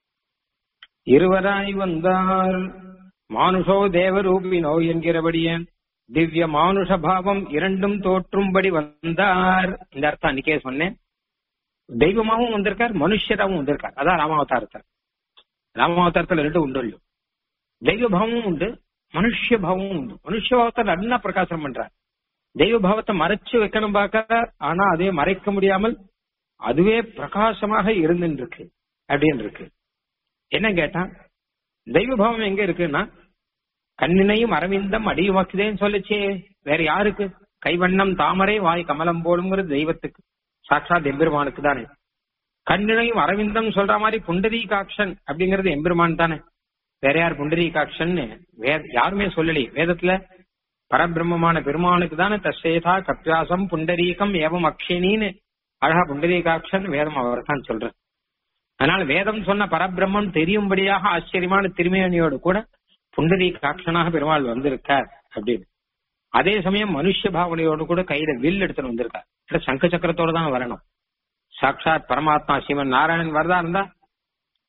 இருவராய் வந்தார் மானுஷோ தேவரூபினோ என்கிறபடியே திவ்ய மானுஷ பாவம் இரண்டும் தோற்றும்படி வந்தார் இந்த அர்த்தம் அன்னைக்கே சொன்னேன் தெய்வமாவும் வந்திருக்கார் மனுஷராவும் வந்திருக்கார் அதான் ராமாவதாரத்தில் ராமாவதாரத்துல ரெண்டு உண்டு இல்லையோ தெய்வ பாவமும் உண்டு மனுஷ பாவமும் உண்டு மனுஷ பாவத்தை நல்லா பிரகாசனம் பண்றார் தெய்வ பாவத்தை மறைச்சு வைக்கணும் பார்க்கிறார் ஆனா அதே மறைக்க முடியாமல் அதுவே பிரகாசமாக இருந்துட்டு இருக்கு அப்படின்னு இருக்கு என்ன கேட்டா தெய்வ பாவம் எங்க இருக்குன்னா கண்ணினையும் அரவிந்தம் அடியுமாக்குதேன்னு சொல்லிச்சே வேற யாருக்கு கைவண்ணம் தாமரை வாய் கமலம் போடுங்கிறது தெய்வத்துக்கு சாட்சாத் எம்பெருமானுக்கு தானே கண்ணினையும் அரவிந்தம் சொல்ற மாதிரி புண்டரீகாட்சன் அப்படிங்கிறது எம்பெருமான் தானே வேற யார் புண்டரீகாட்சன் வேற யாருமே சொல்லலையே வேதத்துல பரபிரம்மமான பெருமானுக்கு தானே தசேதா கப்பியாசம் புண்டரீகம் ஏவம் அக்ஷினின்னு அழகா புண்டரீகாட்சன் வேதம் அவர் தான் சொல்ற அதனால வேதம் சொன்ன பரபிரம்மம் தெரியும்படியாக ஆச்சரியமான திருமேனியோடு கூட புண்டரீகாட்சனாக பெருமாள் வந்திருக்கார் அப்படின்னு அதே சமயம் மனுஷ பாவனையோடு கூட கையில வில் எடுத்துட்டு வந்திருக்கார் சங்க சக்கரத்தோட தான் வரணும் சாட்சாத் பரமாத்மா சிவன் நாராயணன் வரதா இருந்தா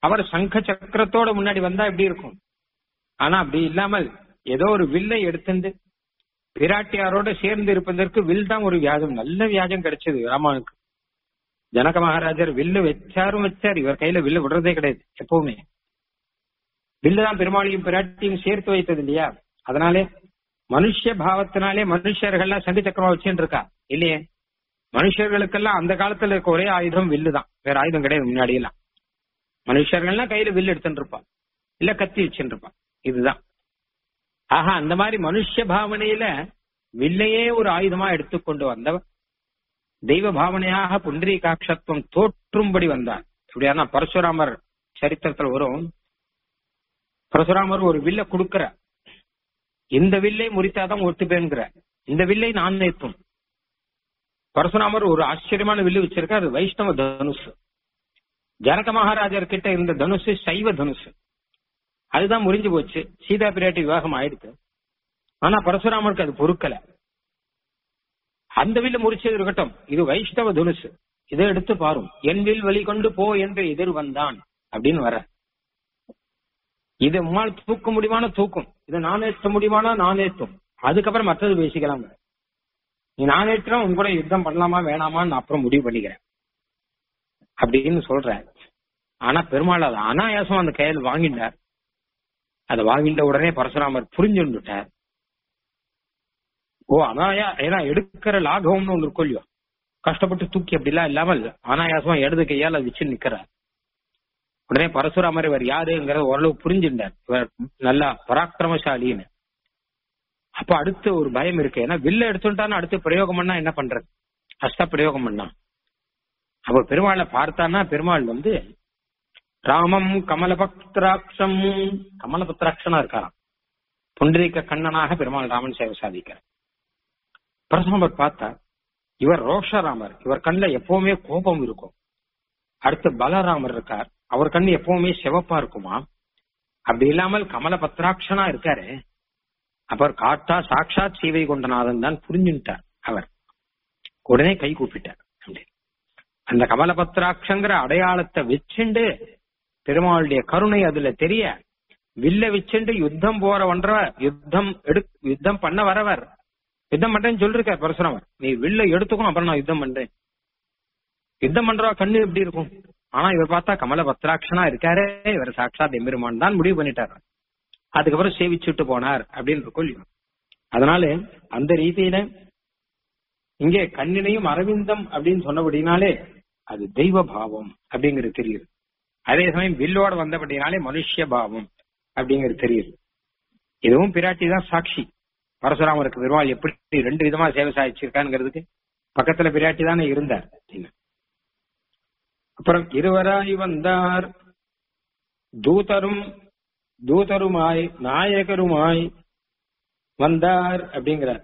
அவர் சங்க சக்கரத்தோட முன்னாடி வந்தா எப்படி இருக்கும் ஆனா அப்படி இல்லாமல் ஏதோ ஒரு வில்லை எடுத்துண்டு பிராட்டியாரோட சேர்ந்து இருப்பதற்கு வில் தான் ஒரு வியாஜம் நல்ல வியாஜம் கிடைச்சது ராமானுக்கு ஜனக மகாராஜர் வில்லு வச்சாரும் வச்சார் இவர் கையில வில்லு விடுறதே கிடையாது எப்பவுமே வில்லு தான் பெருமாளையும் பிராட்டியும் சேர்த்து வைத்தது இல்லையா அதனாலே மனுஷ பாவத்தினாலே மனுஷர்கள்லாம் சங்கு சக்கரமா வச்சுட்டு இருக்கா இல்லையே மனுஷர்களுக்கெல்லாம் அந்த காலத்துல இருக்க ஒரே ஆயுதம் வில்லு தான் வேற ஆயுதம் கிடையாது முன்னாடி எல்லாம் மனுஷர்கள்லாம் கையில வில்லு எடுத்துட்டு இருப்பான் இல்ல கத்தி வச்சுட்டு இருப்பான் இதுதான் ஆஹா அந்த மாதிரி மனுஷ பாவனையில வில்லையே ஒரு ஆயுதமா எடுத்துக்கொண்டு வந்தவர் தெய்வ பாவனையாக புண்டரீகாட்சத்துவம் தோற்றும்படி வந்தார் இப்படியான பரசுராமர் சரித்திரத்துல வரும் பரசுராமர் ஒரு வில்ல கொடுக்கிற இந்த வில்லை முறித்தாதான் ஒட்டுப்பேங்கிற இந்த வில்லை நான் நேர்த்தும் பரசுராமர் ஒரு ஆச்சரியமான வில்லு வச்சிருக்காரு வைஷ்ணவ தனுஷ் ஜனக மகாராஜர் கிட்ட இருந்த தனுஷ் சைவ தனுஷ் அதுதான் முறிஞ்சு போச்சு சீதா பிராட்டி விவாகம் ஆயிடுச்சு ஆனா பரசுராமருக்கு அது பொறுக்கல அந்த வில்ல முறிச்சது இருக்கட்டும் இது வைஷ்ணவ தனுஷ் இதை எடுத்து பாரும் என் வில் வழி கொண்டு போ என்று எதிர் வந்தான் அப்படின்னு வர இது உம்மால் தூக்க முடியுமான தூக்கும் இதை நான் ஏற்ற முடியுமானா நான் ஏற்றும் அதுக்கப்புறம் மற்றது பேசிக்கலாம் நீ நான் ஏற்றம் உன் கூட யுத்தம் பண்ணலாமா வேணாமான்னு நான் அப்புறம் முடிவு பண்ணிக்கிறேன் அப்படின்னு சொல்றேன் ஆனா பெருமாள் அதை அனாயாசம் அந்த கையில் வாங்கிட்டார் அதை வாங்கிட்ட உடனே பரசுராமர் புரிஞ்சுட்டார் ஓ அனாயா ஏன்னா எடுக்கிற லாகவம்னு ஒண்ணு இருக்கும் இல்லையோ கஷ்டப்பட்டு தூக்கி அப்படிலாம் இல்லாமல் அனாயாசமா இடது கையால் அது வச்சு நிக்கிறார் உடனே பரசுராமர் இவர் யாருங்கிறத ஓரளவு புரிஞ்சுட்டார் இவர் நல்லா பராக்கிரமசாலின்னு அப்ப அடுத்து ஒரு பயம் இருக்கு ஏன்னா வில்ல எடுத்துட்டான்னு அடுத்து பிரயோகம் பண்ணா என்ன பண்றது அஷ்ட பிரயோகம் பண்ணா அப்ப பெருமாளை பார்த்தான்னா பெருமாள் வந்து ராமம் கமலபத்ராட்சம் கமலபத்ராட்சனா இருக்காராம் புண்டரீக கண்ணனாக பெருமாள் ராமன் சேவை சாதிக்கிறார் பரசுராமர் பார்த்தா இவர் ரோஷராமர் இவர் கண்ணில் எப்பவுமே கோபம் இருக்கும் அடுத்து பலராமர் இருக்கார் அவர் கண்ணு எப்பவுமே சிவப்பா இருக்குமா அப்படி இல்லாமல் கமல பத்ராட்சனா இருக்காரு அப்புறம் காட்டா சாட்சாத் சீவை கொண்டநாதன் தான் புரிஞ்சுட்டார் அவர் உடனே கை கூப்பிட்டார் அந்த கமலபத்ராட்சங்கிற அடையாளத்தை வச்சுண்டு பெருமாளுடைய கருணை அதுல தெரிய வில்ல வச்சுண்டு யுத்தம் போறவன்ற யுத்தம் எடு யுத்தம் பண்ண வரவர் யுத்தம் பண்றேன்னு சொல்லிருக்கார் பரசுராமர் நீ வில்ல எடுத்துக்கணும் அப்புறம் நான் யுத்தம் பண்றேன் யுத்தம் பண்றவா கண்ணு எப்படி இருக்கும் ஆனா இவர் பார்த்தா கமல பத்ராட்சனா இருக்காரே இவர் சாட்சாத் எம்பெருமான் தான் முடிவு பண்ணிட்டார் அதுக்கப்புறம் சேவிச்சுட்டு போனார் அப்படின்னு இருக்கும் இல்லையோ அதனால அந்த ரீதியில இங்கே கண்ணினையும் அரவிந்தம் அப்படின்னு சொன்னபடினாலே அது தெய்வ பாவம் அப்படிங்கிறது தெரியுது அதே சமயம் வில்லோட வந்தபடினாலே மனுஷ பாவம் அப்படிங்கிறது தெரியுது இதுவும் பிராட்டி தான் சாட்சி பரசுராமருக்கு பெருமாள் எப்படி ரெண்டு விதமா சேவை சாதிச்சிருக்காங்கிறதுக்கு பக்கத்துல பிராட்டி தானே இருந்தார் அப்புறம் இருவராய் வந்தார் தூதரும் தூதருமாய் நாயகருமாய் வந்தார் அப்படிங்கிறார்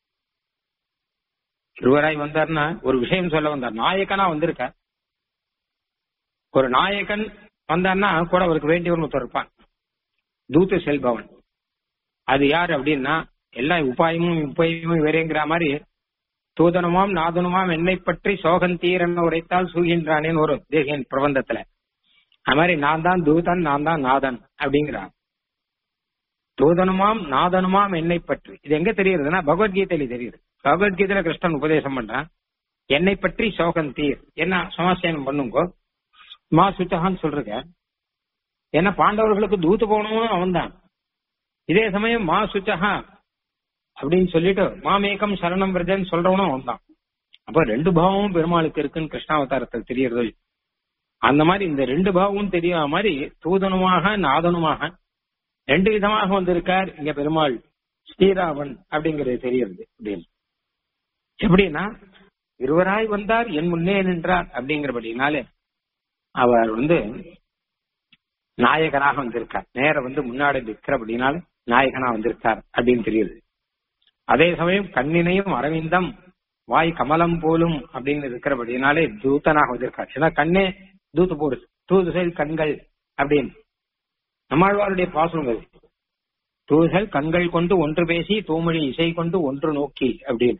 இருவராய் வந்தார்னா ஒரு விஷயம் சொல்ல வந்தார் நாயகனா வந்திருக்கார் ஒரு நாயகன் வந்தார்னா கூட அவருக்கு வேண்டியவன் ஒருத்தர் இருப்பான் தூத்த செல்பவன் அது யார் அப்படின்னா எல்லா உபாயமும் உபாயமும் வேறேங்கிற மாதிரி தூதனுமாம் நாதனுமாம் என்னை பற்றி சோகந்தீர் என்ன உரைத்தால் சூகின்றானேன்னு ஒரு தேசியன் பிரபந்தத்துல அது மாதிரி நான் தான் தூதன் நான் தான் நாதன் அப்படிங்கிறான் தூதனுமாம் நாதனுமாம் என்னை பற்றி இது எங்க தெரியுதுன்னா பகவத்கீதையில தெரியுது பகவத்கீதையில கிருஷ்ணன் உபதேசம் பண்றான் என்னை பற்றி சோகந்தீர் என்ன சமாசேனம் பண்ணுங்கோ மா சுச்சகான்னு சொல்றீங்க ஏன்னா பாண்டவர்களுக்கு தூத்து போகணும்னு அவன் தான் இதே சமயம் மா சுச்சகா அப்படின்னு சொல்லிட்டு மாமேகம் சரணம் விரஜன் சொல்றவனும் அவன் தான் அப்ப ரெண்டு பாவமும் பெருமாளுக்கு இருக்குன்னு கிருஷ்ணாவதாரத்தில் தெரியறது அந்த மாதிரி இந்த ரெண்டு பாவமும் தெரியாத மாதிரி தூதனுமாக நாதனுமாக ரெண்டு விதமாக வந்திருக்கார் இங்க பெருமாள் ஸ்ரீராமன் அப்படிங்கிறது தெரியுது அப்படின்னு எப்படின்னா இருவராய் வந்தார் என் முன்னே நின்றார் அப்படிங்கிறபடினாலே அவர் வந்து நாயகனாக வந்திருக்கார் நேர வந்து முன்னாடி நிற்கிறபடினால நாயகனா வந்திருக்கார் அப்படின்னு தெரியுது அதே சமயம் கண்ணினையும் அரவிந்தம் வாய் கமலம் போலும் அப்படின்னு இருக்கிறபடினாலே தூத்தனாக வந்திருக்கார் ஏன்னா கண்ணே தூத்து போடு தூதுகள் கண்கள் அப்படின்னு நம்மாழ்வாருடைய பாசனம் அது தூதுகள் கண்கள் கொண்டு ஒன்று பேசி தூமொழி இசை கொண்டு ஒன்று நோக்கி அப்படின்னு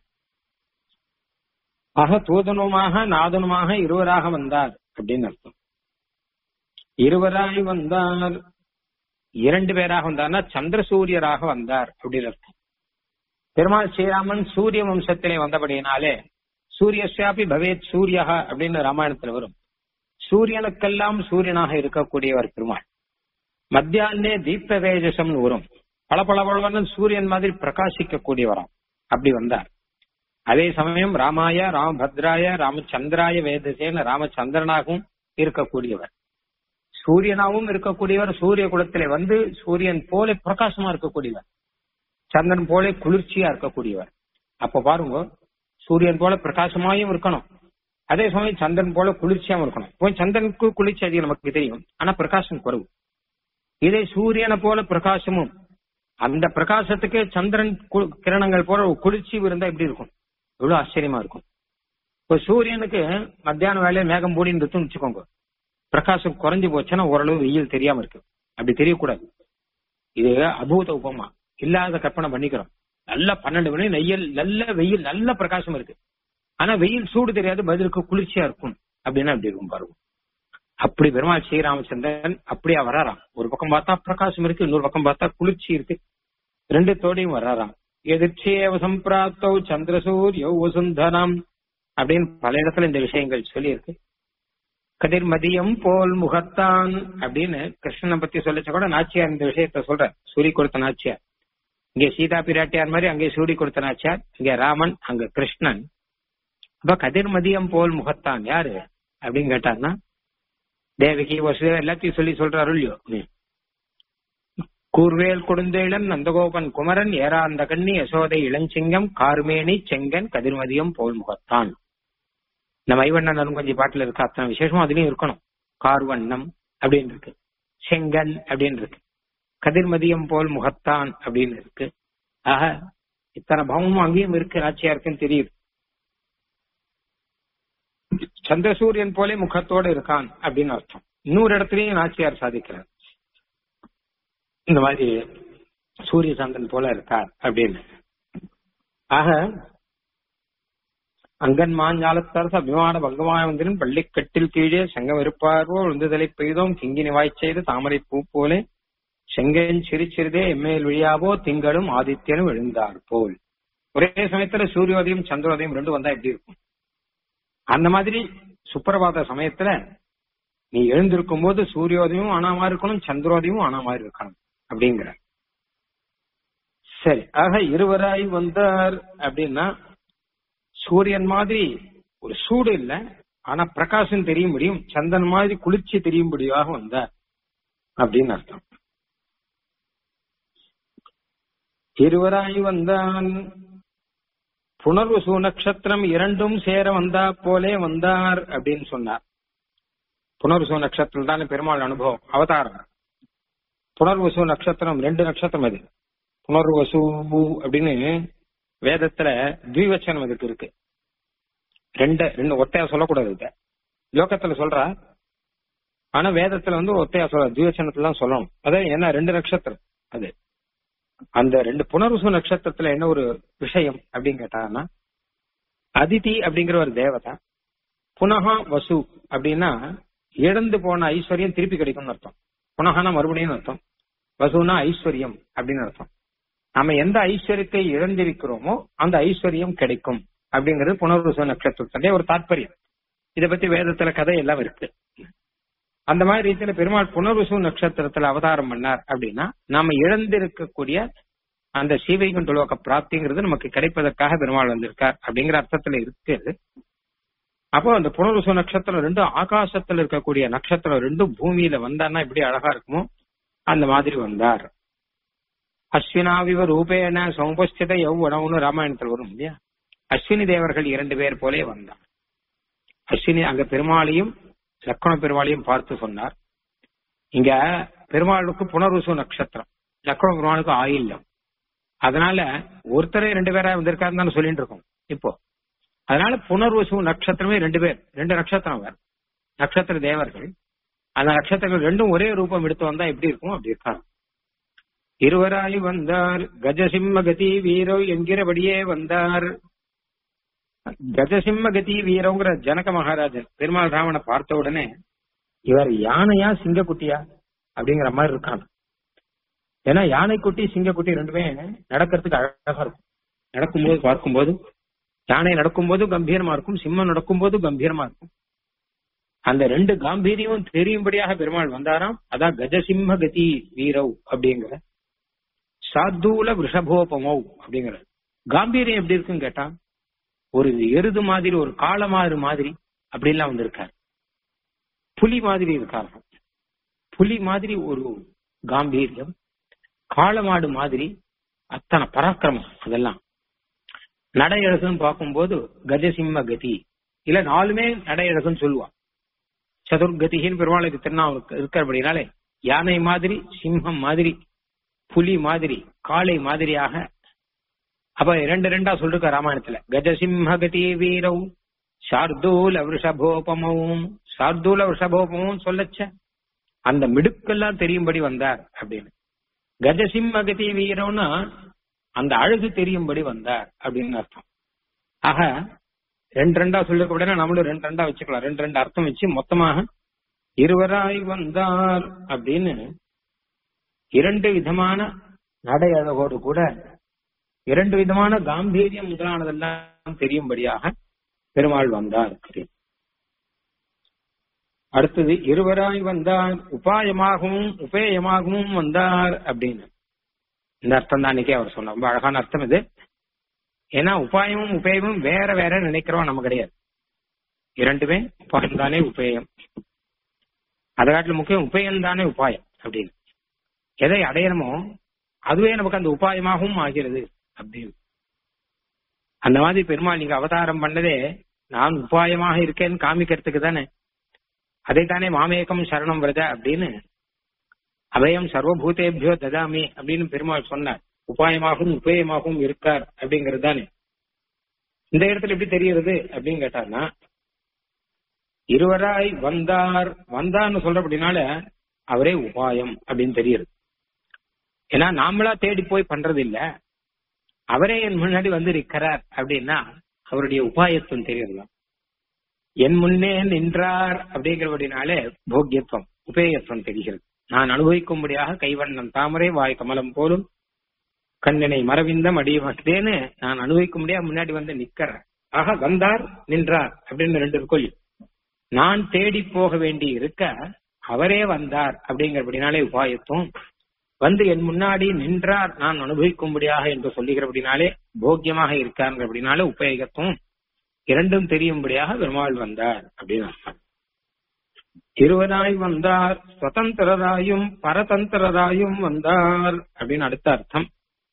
ஆக தூதனுமாக நாதனுமாக இருவராக வந்தார் அப்படின்னு அர்த்தம் இருவராய் வந்தார் இரண்டு பேராக வந்தார்னா சந்திர சூரியராக வந்தார் அப்படின்னு அர்த்தம் பெருமாள் ஸ்ரீராமன் சூரிய வம்சத்திலே வந்தபடியினாலே சூரியசாபி பவேத் சூரியகா அப்படின்னு ராமாயணத்துல வரும் சூரியனுக்கெல்லாம் சூரியனாக இருக்கக்கூடியவர் பெருமாள் மத்தியானே தீப்த தேஜசம்னு வரும் பல பல பலவன்னு சூரியன் மாதிரி பிரகாசிக்க கூடியவராம் அப்படி வந்தார் அதே சமயம் ராமாய ராமபத்ராய ராமச்சந்திராய வேதசேன ராமச்சந்திரனாகவும் இருக்கக்கூடியவர் சூரியனாகவும் இருக்கக்கூடியவர் சூரிய குலத்திலே வந்து சூரியன் போல பிரகாசமா இருக்கக்கூடியவர் சந்திரன் போல குளிர்ச்சியா இருக்கக்கூடியவர் அப்ப பாருங்க சூரியன் போல பிரகாசமாயும் இருக்கணும் அதே சமயம் சந்திரன் போல குளிர்ச்சியாவும் இருக்கணும் இப்போ சந்திரனுக்கு குளிர்ச்சி அதிகம் நமக்கு தெரியும் ஆனா பிரகாசம் குறைவு இதே சூரியனை போல பிரகாசமும் அந்த பிரகாசத்துக்கு சந்திரன் கு- கிரணங்கள் போல ஒரு குளிர்ச்சி இருந்தா எப்படி இருக்கும் எவ்வளவு ஆச்சரியமா இருக்கும் இப்போ சூரியனுக்கு மத்தியான வேலையை மேகம் மூடி இருக்குன்னு வச்சுக்கோங்க பிரகாசம் குறைஞ்சு போச்சுன்னா ஓரளவு வெயில் தெரியாம இருக்கு அப்படி தெரியக்கூடாது இது அபூத உபமா இல்லாத கற்பனை பண்ணிக்கிறோம் நல்ல பன்னெண்டு மணி நெய்யல் நல்ல வெயில் நல்ல பிரகாசம் இருக்கு ஆனா வெயில் சூடு தெரியாது பதிலுக்கு குளிர்ச்சியா இருக்கும் அப்படின்னா அப்படி இருக்கும் பாருங்க அப்படி பெருமாள் ஸ்ரீராமச்சந்திரன் அப்படியா வராராம் ஒரு பக்கம் பார்த்தா பிரகாசம் இருக்கு இன்னொரு பக்கம் பார்த்தா குளிர்ச்சி இருக்கு ரெண்டு தோடையும் வராராம் எதிர்ச்சேவ சம்பிராப்தோ சந்திரசூரியோ வசுந்தரம் அப்படின்னு பல இடத்துல இந்த விஷயங்கள் சொல்லியிருக்கு கதிர் மதியம் போல் முகத்தான் அப்படின்னு கிருஷ்ணனை பத்தி சொல்லச்ச கூட நாச்சியார் இந்த விஷயத்த சொல்ற சூரி கொடுத்த நாச்சியார் இங்க சீதா பிராட்டியார் மாதிரி அங்கே சூரி கொடுத்த நாச்சியார் இங்க ராமன் அங்க கிருஷ்ணன் அப்ப கதிர் மதியம் போல் முகத்தான் யாரு அப்படின்னு கேட்டார்னா தேவகி வசுதேவ எல்லாத்தையும் சொல்லி சொல்றாரு இல்லையோ ம். கூர்வேல் கொடுந்தேளன் நந்தகோபன் குமரன் ஏறாந்த கண்ணி யசோதை இளஞ்சிங்கம் கார்மேனி செங்கன் கதிர்மதியம் போல் முகத்தான் இந்த மைவண்ணன் அருங்கொஞ்சி பாட்டுல இருக்க அத்தனை விசேஷமும் அதுலயும் இருக்கணும் கார்வண்ணம் அப்படின்னு இருக்கு செங்கன் அப்படின்னு இருக்கு கதிர்மதியம் போல் முகத்தான் அப்படின்னு இருக்கு ஆக இத்தனை பவமும் அங்கேயும் இருக்கு ஆட்சியா இருக்குன்னு தெரியுது சந்திரசூரியன் போலே முகத்தோட இருக்கான் அப்படின்னு அர்த்தம் இன்னொரு இடத்துலயும் நாச்சியார் சாதிக்கிறார் இந்த மாதிரி சூரிய சந்திரன் போல இருக்கார் அப்படின்னு ஆக அங்கன் மாஞ்சாலத்தரசு அபிமான பங்கமாய வந்திரன் பள்ளிக்கட்டில் கீழே செங்கம் இருப்பார்வோ விழுந்துதலை பெய்தோம் கிங்கினி வாய்ச்செய்து தாமரை பூ போலே செங்கன் சிரிச்சிறிதே எம்மேல் விழியாவோ திங்களும் ஆதித்யனும் எழுந்தார் போல் ஒரே சமயத்துல சூரியோதயம் சந்திரோதயம் ரெண்டும் வந்தா எப்படி இருக்கும் அந்த மாதிரி சுப்பிரபாத சமயத்துல நீ எழுந்திருக்கும் போது சூரியோதயமும் ஆனா மாதிரி இருக்கணும் சந்திரோதயமும் ஆனா மாதிரி இருக்கணும் அப்படிங்கிற சரி ஆக இருவராய் வந்தார் அப்படின்னா சூரியன் மாதிரி ஒரு சூடு இல்ல ஆனா பிரகாசம் தெரியும் முடியும் சந்தன் மாதிரி குளிர்ச்சி தெரியும்படியாக வந்தார் அப்படின்னு அர்த்தம் இருவராய் வந்தான் புனர்வசு நட்சத்திரம் இரண்டும் சேர வந்தா போலே வந்தார் அப்படின்னு சொன்னார் புனர்வசு நட்சத்திரம் தானே பெருமாள் அனுபவம் அவதாரம் புனர்வசு நட்சத்திரம் ரெண்டு நட்சத்திரம் அது புனர்வசு அப்படின்னு வேதத்துல த்விவச்சனம் இதுக்கு இருக்கு ரெண்டு ரெண்டு ஒத்தையா சொல்லக்கூடாது இத லோகத்துல சொல்றா ஆனா வேதத்துல வந்து ஒத்தையா சொல்ற த்விவச்சனத்துல தான் சொல்லணும் அதான் ஏன்னா ரெண்டு நட்சத்திரம் அது அந்த ரெண்டு புனர்வசு நட்சத்திரத்துல என்ன ஒரு விஷயம் அப்படின்னு கேட்டாங்கன்னா அதிதி அப்படிங்கிற ஒரு தேவதை புனகா வசு அப்படின்னா இழந்து போன ஐஸ்வர்யம் திருப்பி கிடைக்கும்னு அர்த்தம் புனகானா மறுபடியும் அர்த்தம் வசுனா ஐஸ்வர்யம் அப்படின்னு அர்த்தம் நாம எந்த ஐஸ்வர்யத்தை இழந்திருக்கிறோமோ அந்த ஐஸ்வர்யம் கிடைக்கும் அப்படிங்கிறது புனர்வசு நட்சத்திரத்துடைய ஒரு தாற்பயம் இதை பத்தி வேதத்துல கதை எல்லாம் இருக்கு அந்த மாதிரி ரீதியில பெருமாள் புனர்வசு நட்சத்திரத்துல அவதாரம் பண்ணார் அப்படின்னா நாம இழந்திருக்கக்கூடிய அந்த சீவைகுண்ட லோக பிராப்திங்கிறது நமக்கு கிடைப்பதற்காக பெருமாள் வந்திருக்கார் அப்படிங்கிற அர்த்தத்துல இருக்குது அப்போ அந்த புனர்வசு நட்சத்திரம் ரெண்டும் ஆகாசத்துல இருக்கக்கூடிய நட்சத்திரம் ரெண்டும் பூமியில வந்தான்னா எப்படி அழகா இருக்குமோ அந்த மாதிரி வந்தார் அஸ்வினாவிவ ரூபேன சமுபஸ்தித எவ்வளவுன்னு ராமாயணத்தில் வரும் இல்லையா அஸ்வினி தேவர்கள் இரண்டு பேர் போலே வந்தார் அஸ்வினி அங்க பெருமாளையும் லக்கண பெருமாளையும் பார்த்து சொன்னார் இங்க பெருமாளுக்கு புனர்வசு நட்சத்திரம் லக்கண பெருமாளுக்கு ஆயில்யம் அதனால ஒருத்தரே ரெண்டு பேரா வந்திருக்காருன்னு தானே சொல்லிட்டு இருக்கோம் இப்போ அதனால புனர்வசு நட்சத்திரமே ரெண்டு பேர் ரெண்டு நட்சத்திரம் வேற நட்சத்திர தேவர்கள் அந்த நட்சத்திரங்கள் ரெண்டும் ஒரே ரூபம் எடுத்து வந்தா எப்படி இருக்கும் அப்படி இருக்காங்க இருவராய் வந்தார் கஜசிம்ம கதி வீரோ என்கிறபடியே வந்தார் கஜசிம்ம கதி வீரோங்கிற ஜனக மகாராஜன் பெருமாள் ராமனை பார்த்த உடனே இவர் யானையா சிங்கக்குட்டியா அப்படிங்கிற மாதிரி இருக்கான் ஏன்னா யானைக்குட்டி சிங்கக்குட்டி ரெண்டுமே நடக்கிறதுக்கு அழகா இருக்கும் நடக்கும்போது பார்க்கும்போது யானை நடக்கும்போது கம்பீரமா இருக்கும் சிம்மம் நடக்கும்போது கம்பீரமா இருக்கும் அந்த ரெண்டு காம்பீரியமும் தெரியும்படியாக பெருமாள் வந்தாராம் அதான் கஜசிம்ம கதி வீரவ் அப்படிங்கிற சாத்தூல விஷபோபமௌ அப்படிங்கிற காம்பீரியம் எப்படி இருக்குன்னு கேட்டா ஒரு எருது மாதிரி ஒரு காளமாறு மாதிரி அப்படின்லாம் வந்திருக்காரு புலி மாதிரி இருக்காரு புலி மாதிரி ஒரு காம்பீரியம் காளமாடு மாதிரி அத்தனை பராக்கிரமம் அதெல்லாம் நடையழகுன்னு பார்க்கும்போது கஜசிம்ம கதி இல்ல நாலுமே நடையழகுன்னு சொல்லுவா சதுர்கதிகின்னு பெருமாளுக்கு திருநாவுக்கு இருக்கிறபடினாலே யானை மாதிரி சிம்மம் மாதிரி புலி மாதிரி காளை மாதிரியாக அப்ப ரெண்டு ரெண்டா சொல்லிருக்க ராமாயணத்துல கஜசிம்ம கதி வீரவ் சார்தூல விஷபோபமும் சார்தூல விஷபோபமும் சொல்லச்ச அந்த மிடுக்கெல்லாம் தெரியும்படி வந்தார் அப்படின்னு கஜசிம்ம கதி வீரம்னா அந்த அழகு தெரியும்படி வந்தார் அப்படின்னு அர்த்தம் ஆக ரெண்டு ரெண்டா சொல்லிருக்க உடனே நம்மளும் ரெண்டு ரெண்டா வச்சுக்கலாம் ரெண்டு ரெண்டு அர்த்தம் வச்சு மொத்தமாக இருவராய் வந்தார் அப்படின்னு இரண்டு விதமான நடை அழகோடு கூட இரண்டு விதமான காம்பீரியம் முதலானதெல்லாம் தெரியும்படியாக பெருமாள் வந்தார் அடுத்தது இருவராய் வந்தார் உபாயமாகவும் உபேயமாகவும் வந்தார் அப்படின்னு இந்த அர்த்தம் தான் அன்னைக்கே அவர் சொன்னார் ரொம்ப அழகான அர்த்தம் இது ஏன்னா உபாயமும் உபேயமும் வேற வேற நினைக்கிறோம் நம்ம கிடையாது இரண்டுமே உபாயம் தானே உபேயம் அதை காட்டிலும் முக்கியம் உபயம் தானே உபாயம் அப்படின்னு எதை அடையணுமோ அதுவே நமக்கு அந்த உபாயமாகவும் ஆகிறது அப்படின்னு அந்த மாதிரி பெருமாள் நீங்க அவதாரம் பண்ணதே நான் உபாயமாக இருக்கேன்னு காமிக்கிறதுக்கு தானே அதைத்தானே மாமேகம் சரணம் வருத அப்படின்னு அபயம் சர்வபூதேபியோ ததாமி அப்படின்னு பெருமாள் சொன்னார் உபாயமாகவும் உபேயமாகவும் இருக்கார் அப்படிங்கிறது தானே இந்த இடத்துல எப்படி தெரிகிறது அப்படின்னு கேட்டார்னா இருவராய் வந்தார் வந்தார்னு சொல்ற அப்படின்னால அவரே உபாயம் அப்படின்னு தெரியுது ஏன்னா நாமளா தேடி போய் பண்றது இல்ல அவரே என் முன்னாடி வந்து இருக்கிறார் அப்படின்னா அவருடைய உபாயத்துவம் தெரியுதுலாம் என் முன்னே நின்றார் அப்படிங்கிறபடினாலே போக்கியத்துவம் உபேயத்துவம் தெரிகிறது நான் அனுபவிக்கும்படியாக கைவண்ணம் தாமரை வாய் கமலம் போலும் கண்ணனை மரவிந்தம் அடியமாட்டேன்னு நான் அனுபவிக்கும்படியாக முன்னாடி வந்து நிக்கிறேன் ஆக வந்தார் நின்றார் அப்படின்னு ரெண்டு இருக்கொள் நான் தேடி போக வேண்டி இருக்க அவரே வந்தார் அப்படிங்கிறபடினாலே உபாயத்துவம் வந்து என் முன்னாடி நின்றார் நான் அனுபவிக்கும்படியாக என்று சொல்லுகிறபடினாலே போக்கியமாக இருக்காருங்கிறபடினாலே உபயோகத்துவம் இரண்டும் தெரியும்படியாக பெருமாள் வந்தார் அப்படின்னு அர்த்தம் இருவராய் வந்தார் சுதந்திரராயும் பரதந்திரராயும் வந்தார் அப்படின்னு அடுத்த அர்த்தம்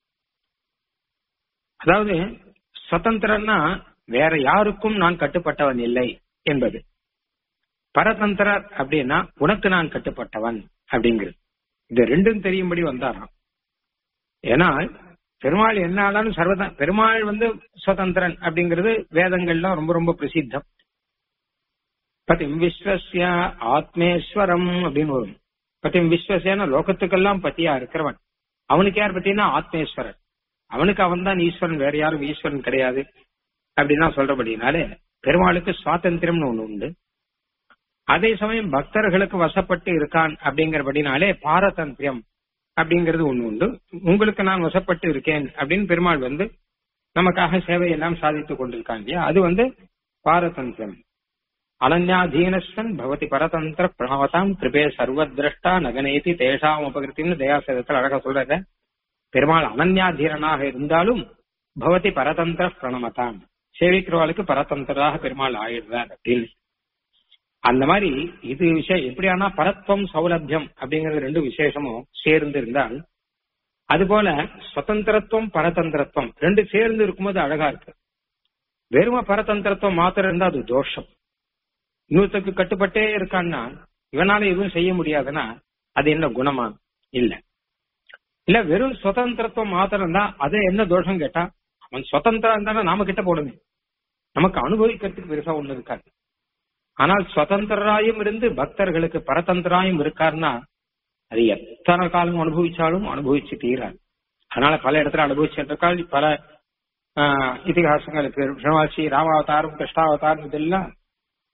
அதாவது சுதந்திரன்னா வேற யாருக்கும் நான் கட்டுப்பட்டவன் இல்லை என்பது பரதந்திரர் அப்படின்னா உனக்கு நான் கட்டுப்பட்டவன் அப்படிங்கிறது இது ரெண்டும் தெரியும்படி வந்தாராம் ஏன்னா பெருமாள் என்ன ஆனாலும் சர்வத பெருமாள் வந்து சுதந்திரன் அப்படிங்கிறது வேதங்கள்லாம் ரொம்ப ரொம்ப பிரசித்தம் பதிம் விஸ்வசிய ஆத்மேஸ்வரம் அப்படின்னு வரும் பதிம் விஸ்வசியான லோகத்துக்கெல்லாம் பத்தியா இருக்கிறவன் அவனுக்கு யார் பத்தினா ஆத்மேஸ்வரன் அவனுக்கு அவன் தான் ஈஸ்வரன் வேற யாரும் ஈஸ்வரன் கிடையாது அப்படின்னா சொல்றபடினாலே பெருமாளுக்கு சுவாதந்திரம்னு ஒண்ணு உண்டு அதே சமயம் பக்தர்களுக்கு வசப்பட்டு இருக்கான் அப்படிங்கிறபடினாலே பாரதந்திரம் அப்படிங்கிறது ஒண்ணு உண்டு உங்களுக்கு நான் வசப்பட்டு இருக்கேன் அப்படின்னு பெருமாள் வந்து நமக்காக சேவையெல்லாம் சாதித்துக் கொண்டிருக்காங்க இல்லையா அது வந்து பாரதந்திரம் அனன்யாதீனஸ்வன் பவதி பரதந்திர பிரணவதாம் கிருபே சர்வதிரஷ்டா நகனேதி தேஷாம் உபகிருத்தின்னு தயாசதத்தில் அழகா சொல்றத பெருமாள் அனன்யாதீரனாக இருந்தாலும் பவதி பரதந்திர பிரணமதாம் சேவிக்கிறவாளுக்கு பரதந்திராக பெருமாள் ஆயிடுறார் அப்படின்னு அந்த மாதிரி இது விஷயம் எப்படியானா பரத்வம் சௌலபியம் அப்படிங்கறது ரெண்டு விசேஷமும் சேர்ந்து இருந்தால் அதுபோல சுதந்திரத்துவம் பரதந்திரத்துவம் ரெண்டு சேர்ந்து இருக்கும்போது அழகா இருக்கு வெறும பரதந்திரத்துவம் மாத்திரம் இருந்தா அது தோஷம் இன்னொருத்தருக்கு கட்டுப்பட்டே இருக்கான்னா இவனால எதுவும் செய்ய முடியாதுன்னா அது என்ன குணமா இல்ல இல்ல வெறும் சுதந்திரத்துவம் மாத்திரம் தான் அது என்ன தோஷம் கேட்டா அவன் சுதந்திரம் இருந்தாலும் நாம கிட்ட போடுமே நமக்கு அனுபவிக்கிறதுக்கு பெருசா ஒண்ணு இருக்காது ஆனால் சுதந்திராயும் இருந்து பக்தர்களுக்கு பரதந்திராயும் இருக்காருன்னா அது எத்தனை காலம் அனுபவிச்சாலும் அனுபவிச்சு தீராது அதனால பல இடத்துல அனுபவிச்சிருக்கால் பல இதிகாசங்கள் பெருமாட்சி ராமாவதாரம் கிருஷ்ணாவதாரம் இதெல்லாம்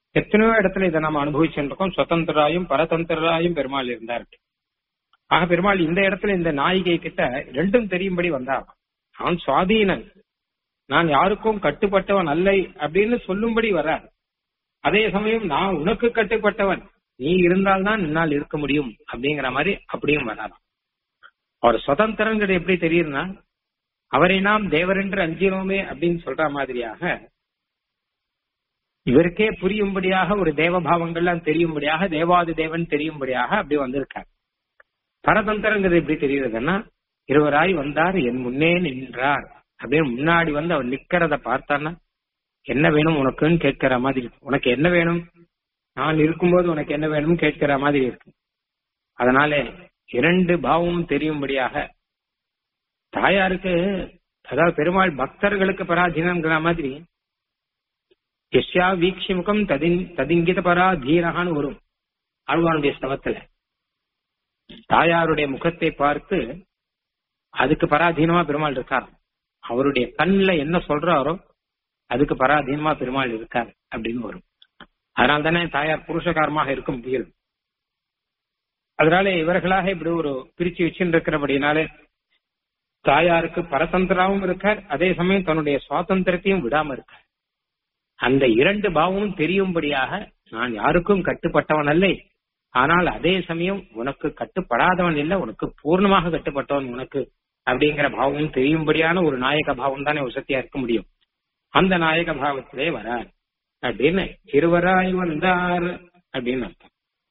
எத்தனையோ இடத்துல இதை நம்ம அனுபவிச்சுருக்கோம் சுதந்திராயும் பரதந்திராயும் பெருமாள் இருந்தார் ஆக பெருமாள் இந்த இடத்துல இந்த நாயிகை கிட்ட ரெண்டும் தெரியும்படி வந்தார் நான் சுவாதீனன் நான் யாருக்கும் கட்டுப்பட்டவன் அல்ல அப்படின்னு சொல்லும்படி வர்றார் அதே சமயம் நான் உனக்கு கட்டுப்பட்டவன் நீ இருந்தால்தான் என்னால் இருக்க முடியும் அப்படிங்கிற மாதிரி அப்படியும் வராதாம் அவர் சுதந்திரங்கிறது எப்படி தெரியுதுன்னா அவரை நாம் தேவர் என்று அஞ்சினோமே அப்படின்னு சொல்ற மாதிரியாக இவருக்கே புரியும்படியாக ஒரு தேவபாவங்கள்லாம் தெரியும்படியாக தேவாதி தேவன் தெரியும்படியாக அப்படி வந்திருக்கார் பரதந்திரங்கிறது எப்படி தெரியுதுன்னா இருவராய் வந்தார் என் முன்னே நின்றார் அப்படின்னு முன்னாடி வந்து அவர் நிக்கிறத பார்த்தான்னா என்ன வேணும் உனக்குன்னு கேட்கிற மாதிரி இருக்கு உனக்கு என்ன வேணும் நான் இருக்கும்போது உனக்கு என்ன வேணும் கேட்கிற மாதிரி இருக்கு அதனால இரண்டு பாவமும் தெரியும்படியாக தாயாருக்கு அதாவது பெருமாள் பக்தர்களுக்கு பராதீனங்கிற மாதிரி எஸ்யா வீக்ஷி முகம் ததின் ததிங்கித பராதீனகான்னு வரும் ஆழ்வானுடைய ஸ்தவத்துல தாயாருடைய முகத்தை பார்த்து அதுக்கு பராதீனமா பெருமாள் இருக்கார் அவருடைய கண்ணுல என்ன சொல்றாரோ அதுக்கு பராதீனமா பெருமாள் இருக்கார் அப்படின்னு வரும் அதனால தானே தாயார் புருஷகாரமாக இருக்க முடியும் அதனால இவர்களாக இப்படி ஒரு பிரிச்சு வச்சுட்டு இருக்கிறபடினாலே தாயாருக்கு பரதந்திராவும் இருக்கார் அதே சமயம் தன்னுடைய சுவாதந்திரத்தையும் விடாம இருக்கார் அந்த இரண்டு பாவமும் தெரியும்படியாக நான் யாருக்கும் கட்டுப்பட்டவன் அல்ல ஆனால் அதே சமயம் உனக்கு கட்டுப்படாதவன் இல்லை உனக்கு பூர்ணமாக கட்டுப்பட்டவன் உனக்கு அப்படிங்கிற பாவமும் தெரியும்படியான ஒரு நாயக பாவம் தானே வசதியா இருக்க முடியும் அந்த நாயக பாவத்திலே வரார் அப்படின்னு இருவராய் வந்தார் அப்படின்னு அர்த்தம்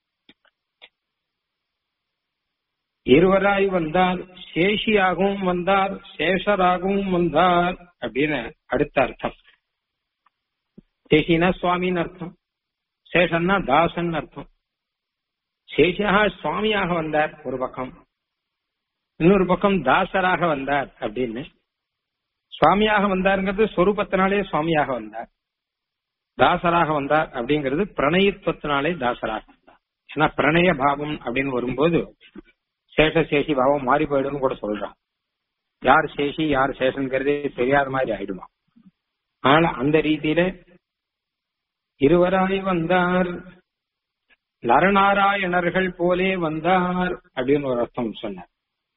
இருவராய் வந்தார் சேஷியாகவும் வந்தார் சேஷராகவும் வந்தார் அப்படின்னு அடுத்த அர்த்தம் சேஷினா சுவாமின்னு அர்த்தம் சேஷன்னா தாசன் அர்த்தம் சேஷியாக சுவாமியாக வந்தார் ஒரு பக்கம் இன்னொரு பக்கம் தாசராக வந்தார் அப்படின்னு சுவாமியாக வந்தாருங்கிறது சொரூபத்தினாலே சுவாமியாக வந்தார் தாசராக வந்தார் அப்படிங்கிறது பிரணயத்துவத்தினாலே தாசராக வந்தார் ஏன்னா பிரணய பாவம் அப்படின்னு வரும்போது சேஷ சேஷி பாவம் மாறி போயிடும்னு கூட சொல்றான் யார் சேஷி யார் சேஷங்கிறதே தெரியாத மாதிரி ஆயிடுமா ஆனா அந்த ரீதியில இருவராய் வந்தார் நரநாராயணர்கள் போலே வந்தார் அப்படின்னு ஒரு அர்த்தம் சொன்னார்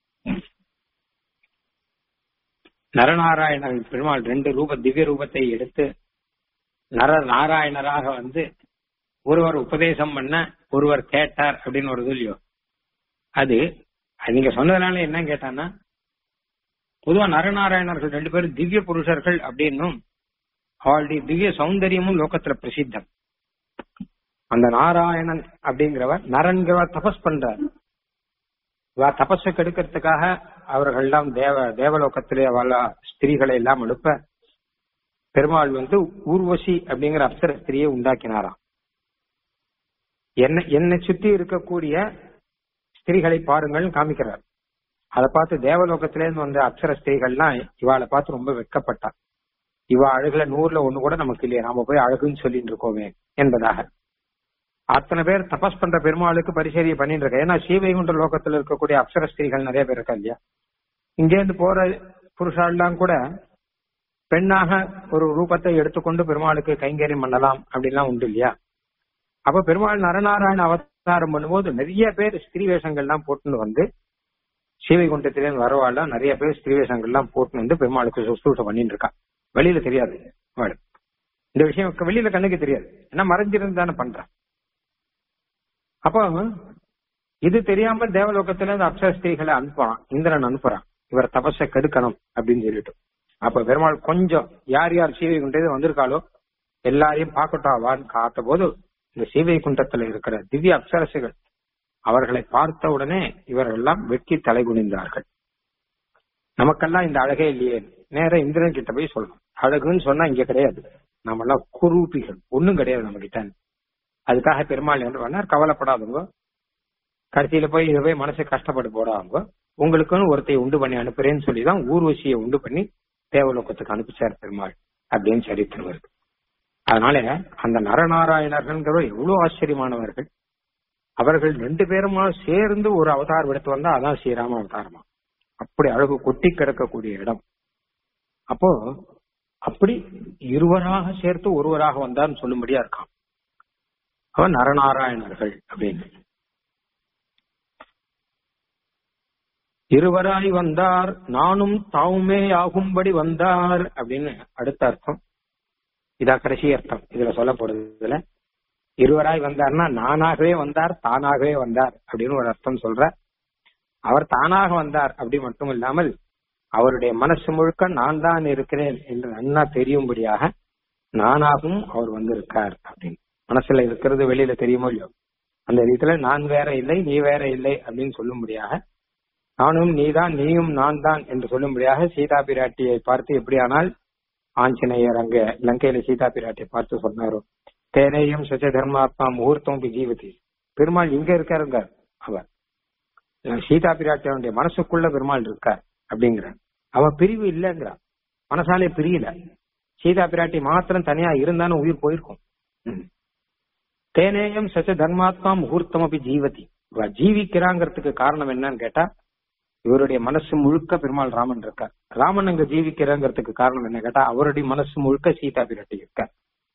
நரநாராயணன் பெருமாள் ரெண்டு ரூப திவ்ய ரூபத்தை எடுத்து நர நாராயணராக வந்து ஒருவர் உபதேசம் பண்ண ஒருவர் கேட்டார் அப்படின்னு ஒரு இல்லையோ அது அது நீங்க சொன்னதுனால என்ன கேட்டான்னா பொதுவா நரநாராயணர்கள் ரெண்டு பேரும் திவ்ய புருஷர்கள் அப்படின்னும் அவளுடைய திவ்ய சௌந்தரியமும் லோகத்துல பிரசித்தம் அந்த நாராயணன் அப்படிங்கிறவர் நரன்கிறவர் தபஸ் பண்றார் இவ தபஸை கெடுக்கிறதுக்காக அவர்கள்லாம் தேவ தேவலோகத்திலே அவள ஸ்திரீகளை எல்லாம் அனுப்ப பெருமாள் வந்து ஊர்வசி அப்படிங்கிற அப்சர ஸ்திரியை உண்டாக்கினாராம் என்ன என்னை சுத்தி இருக்கக்கூடிய ஸ்திரீகளை பாருங்கள் காமிக்கிறார் அதை பார்த்து தேவலோகத்திலேருந்து வந்த அப்சர ஸ்திரீகள்லாம் இவாளை பார்த்து ரொம்ப வெட்கப்பட்டா இவ அழகுல நூறுல ஒண்ணு கூட நமக்கு இல்லையா நாம போய் அழகுன்னு சொல்லிட்டு இருக்கோமே என்பதாக அத்தனை பேர் தபஸ் பண்ற பெருமாளுக்கு பரிசரியை பண்ணிட்டு இருக்க ஏன்னா ஸ்ரீவைகுண்ட லோகத்துல இருக்கக்கூடிய அப்சர ஸ்திரீகள் நிறைய பேர் இருக்கா இல்லையா இங்கேருந்து போற புருஷாலாம் கூட பெண்ணாக ஒரு ரூபத்தை எடுத்துக்கொண்டு பெருமாளுக்கு கைங்கரியம் பண்ணலாம் அப்படின்லாம் உண்டு இல்லையா அப்ப பெருமாள் நரநாராயண அவதாரம் பண்ணும்போது நிறைய பேர் ஸ்திரீ வேஷங்கள்லாம் போட்டுன்னு வந்து ஸ்ரீவைகுண்டத்திலேருந்து வரவாள்லாம் நிறைய பேர் ஸ்திரீ வேஷங்கள்லாம் போட்டுன்னு வந்து பெருமாளுக்கு சுசூஷம் பண்ணிட்டு இருக்கா வெளியில தெரியாது அவள் இந்த விஷயம் வெளியில கண்ணுக்கு தெரியாது ஏன்னா மறைஞ்சிருந்து தானே பண்றான் அப்போ இது தெரியாம தேவலோகத்துல இந்த அப்சர ஸ்திரீகளை அனுப்புறான் இந்திரன் அனுப்புறான் இவர் தபஸை கெடுக்கணும் அப்படின்னு சொல்லிட்டு அப்ப பெருமாள் கொஞ்சம் யார் யார் சீவை குண்டது வந்திருக்காளோ எல்லாரையும் பார்க்கட்டாவான்னு காத்த போது இந்த சீவை குண்டத்துல இருக்கிற திவ்ய அப்சரசுகள் அவர்களை பார்த்த உடனே இவர்கள் எல்லாம் வெட்கி தலை குனிந்தார்கள் நமக்கெல்லாம் இந்த அழகே இல்லையே நேர இந்திரன் கிட்ட போய் சொல்லணும் அழகுன்னு சொன்னா இங்க கிடையாது நம்ம எல்லாம் குரூப்பிகள் ஒண்ணும் கிடையாது நம்ம கிட்ட அதுக்காக பெருமாள் என்ன பண்ணார் கவலைப்படாதவங்க கடைசியில போய் இதை போய் மனசு கஷ்டப்பட்டு போடாதவங்க உங்களுக்குன்னு ஒருத்தையை உண்டு பண்ணி அனுப்புறேன்னு சொல்லிதான் ஊர்வசியை உண்டு பண்ணி தேவலோகத்துக்கு அனுப்பிச்சார் பெருமாள் அப்படின்னு சரித்திரம் இருக்கு அதனால அந்த நரநாராயணர்கள்ங்கிறவர் எவ்வளவு ஆச்சரியமானவர்கள் அவர்கள் ரெண்டு பேருமா சேர்ந்து ஒரு அவதாரம் எடுத்து வந்தா அதான் ஸ்ரீராம அவதாரமா அப்படி அழகு கொட்டி கிடக்கக்கூடிய இடம் அப்போ அப்படி இருவராக சேர்த்து ஒருவராக வந்தார்னு சொல்லும்படியா இருக்கான் அவன் நரநாராயணர்கள் அப்படின்னு இருவராய் வந்தார் நானும் தாவுமே ஆகும்படி வந்தார் அப்படின்னு அடுத்த அர்த்தம் இதா கடைசி அர்த்தம் இதுல சொல்ல போறது இதுல இருவராய் வந்தார்னா நானாகவே வந்தார் தானாகவே வந்தார் அப்படின்னு ஒரு அர்த்தம் சொல்ற அவர் தானாக வந்தார் அப்படி மட்டும் இல்லாமல் அவருடைய மனசு முழுக்க நான் தான் இருக்கிறேன் என்று நன்னா தெரியும்படியாக நானாகவும் அவர் வந்திருக்கார் அப்படின்னு மனசுல இருக்கிறது வெளியில தெரியுமோ இல்லையோ அந்த ரீதியில நான் வேற இல்லை நீ வேற இல்லை அப்படின்னு சொல்லும்படியாக நானும் நீதான் நீயும் நான் தான் என்று சொல்லும்படியாக சீதா பிராட்டியை பார்த்து எப்படியானால் ஆஞ்சநேயர் அங்க லங்கையில சீதா பிராட்டியை பார்த்து சொன்னாரோ தேனேயும் சச்ச தர்மாத்மா முகூர்த்தம் ஜீவதி பெருமாள் இங்க இருக்காருங்க அவர் சீதா பிராட்டியனுடைய மனசுக்குள்ள பெருமாள் இருக்கார் அப்படிங்கிறார் அவ பிரிவு இல்லைங்கிறான் மனசாலே பிரியல சீதா பிராட்டி மாத்திரம் தனியா இருந்தாலும் உயிர் போயிருக்கும் ம். தேனேயம் சச்ச தர்மாத்மா முகூர்த்தம் அப்படி ஜீவதி இவ ஜீவிக்கிறாங்கிறதுக்கு காரணம் என்னன்னு கேட்டா இவருடைய மனசு முழுக்க பெருமாள் ராமன் இருக்கார் ராமன் அங்க ஜீவிக்கிறாங்கிறதுக்கு காரணம் என்ன கேட்டா அவருடைய மனசு முழுக்க சீதா பிராட்டி இருக்கார்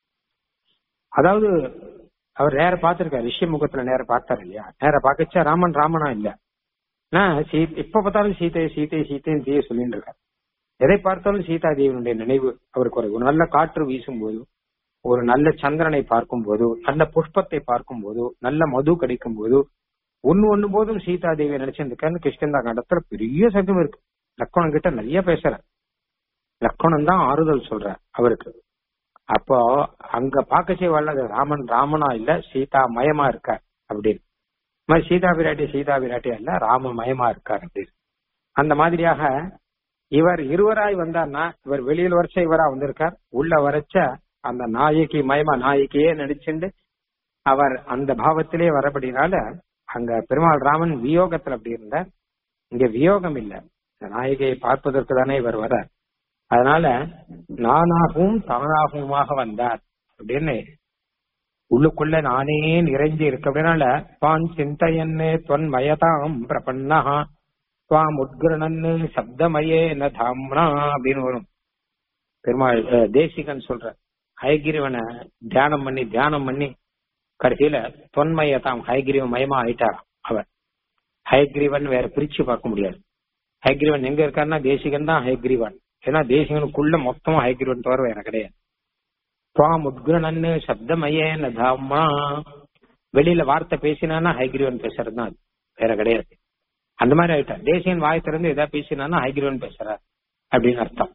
அதாவது அவர் நேர பார்த்திருக்காரு ரிஷி முகத்துல நேர பார்த்தாரு இல்லையா நேர பார்க்கச்சா ராமன் ராமனா இல்ல நான் சீ எப்ப பார்த்தாலும் சீதை சீதை சீதைன்னு தீய சொல்லிட்டு இருக்காரு எதை பார்த்தாலும் சீதா தேவியினுடைய நினைவு அவருக்கு ஒரு ஒரு நல்ல காற்று வீசும் போது ஒரு நல்ல சந்திரனை பார்க்கும் போது நல்ல புஷ்பத்தை பார்க்கும் போது நல்ல மது கிடைக்கும் போது ஒண்ணு ஒண்ணு போதும் சீதா தேவியை நினைச்சிருக்காரு கிருஷ்ணந்தா கண்டத்துல பெரிய சங்கம் இருக்கு லக்கணம் கிட்ட நிறைய பேசுற லக்கணம் தான் ஆறுதல் சொல்ற அவருக்கு அப்போ அங்க பார்க்கச்சே வல்லது ராமன் ராமனா இல்ல சீதா மயமா இருக்கார் அப்படின்னு இந்த மாதிரி சீதா பிராட்டி சீதா பிராட்டி அல்ல ராம மயமா இருக்கார் அப்படின்னு அந்த மாதிரியாக இவர் இருவராய் வந்தார்னா இவர் வெளியில் வரைச்ச இவரா வந்திருக்கார் உள்ள வரைச்ச அந்த நாயகி மயமா நாயகியே நடிச்சுண்டு அவர் அந்த பாவத்திலே வரபடினால அங்க பெருமாள் ராமன் வியோகத்துல அப்படி இருந்தார் இங்க வியோகம் இல்ல இந்த நாயகியை பார்ப்பதற்கு தானே இவர் வர்றார் அதனால நானாகவும் தானாகவுமாக வந்தார் அப்படின்னு உள்ளுக்குள்ள நானே நிறைஞ்சு இருக்க அப்படின்னால பான் சிந்தையன்னு தொன் மயதாம் பிரபன்னா துவாம் உட்கிரணன்னு சப்தமயே ந தாம்னா அப்படின்னு வரும் பெருமாள் அஹ், தேசிகன் சொல்ற ஹயகிரிவனை தியானம் பண்ணி தியானம் பண்ணி கடைசியில தொன்மயதாம் ஹயகிரிவன் மயமா ஆயிட்டாராம் அவர் ஹயகிரிவன் வேற பிரிச்சு பார்க்க முடியாது ஹயகிரிவன் எங்க இருக்காருன்னா தேசிகன் தான் ஹயகிரிவன் ஏன்னா தேசிகனுக்குள்ள மொத்தமா ஹயகிரிவன் தவிர வேற கிடையாது துவாம் உட்கிரணன்னு சப்தமயே ந தாம்னா வெளியில வார்த்தை பேசினானா ஹைகிரிவன் பேசுறது தான் அது வேற கிடையாது அந்த மாதிரி ஆயிட்டா தேசியன் வாய் திறந்து எதா பேசினானா ஹைகிரிவன் பேசுறார் அப்படின்னு அர்த்தம்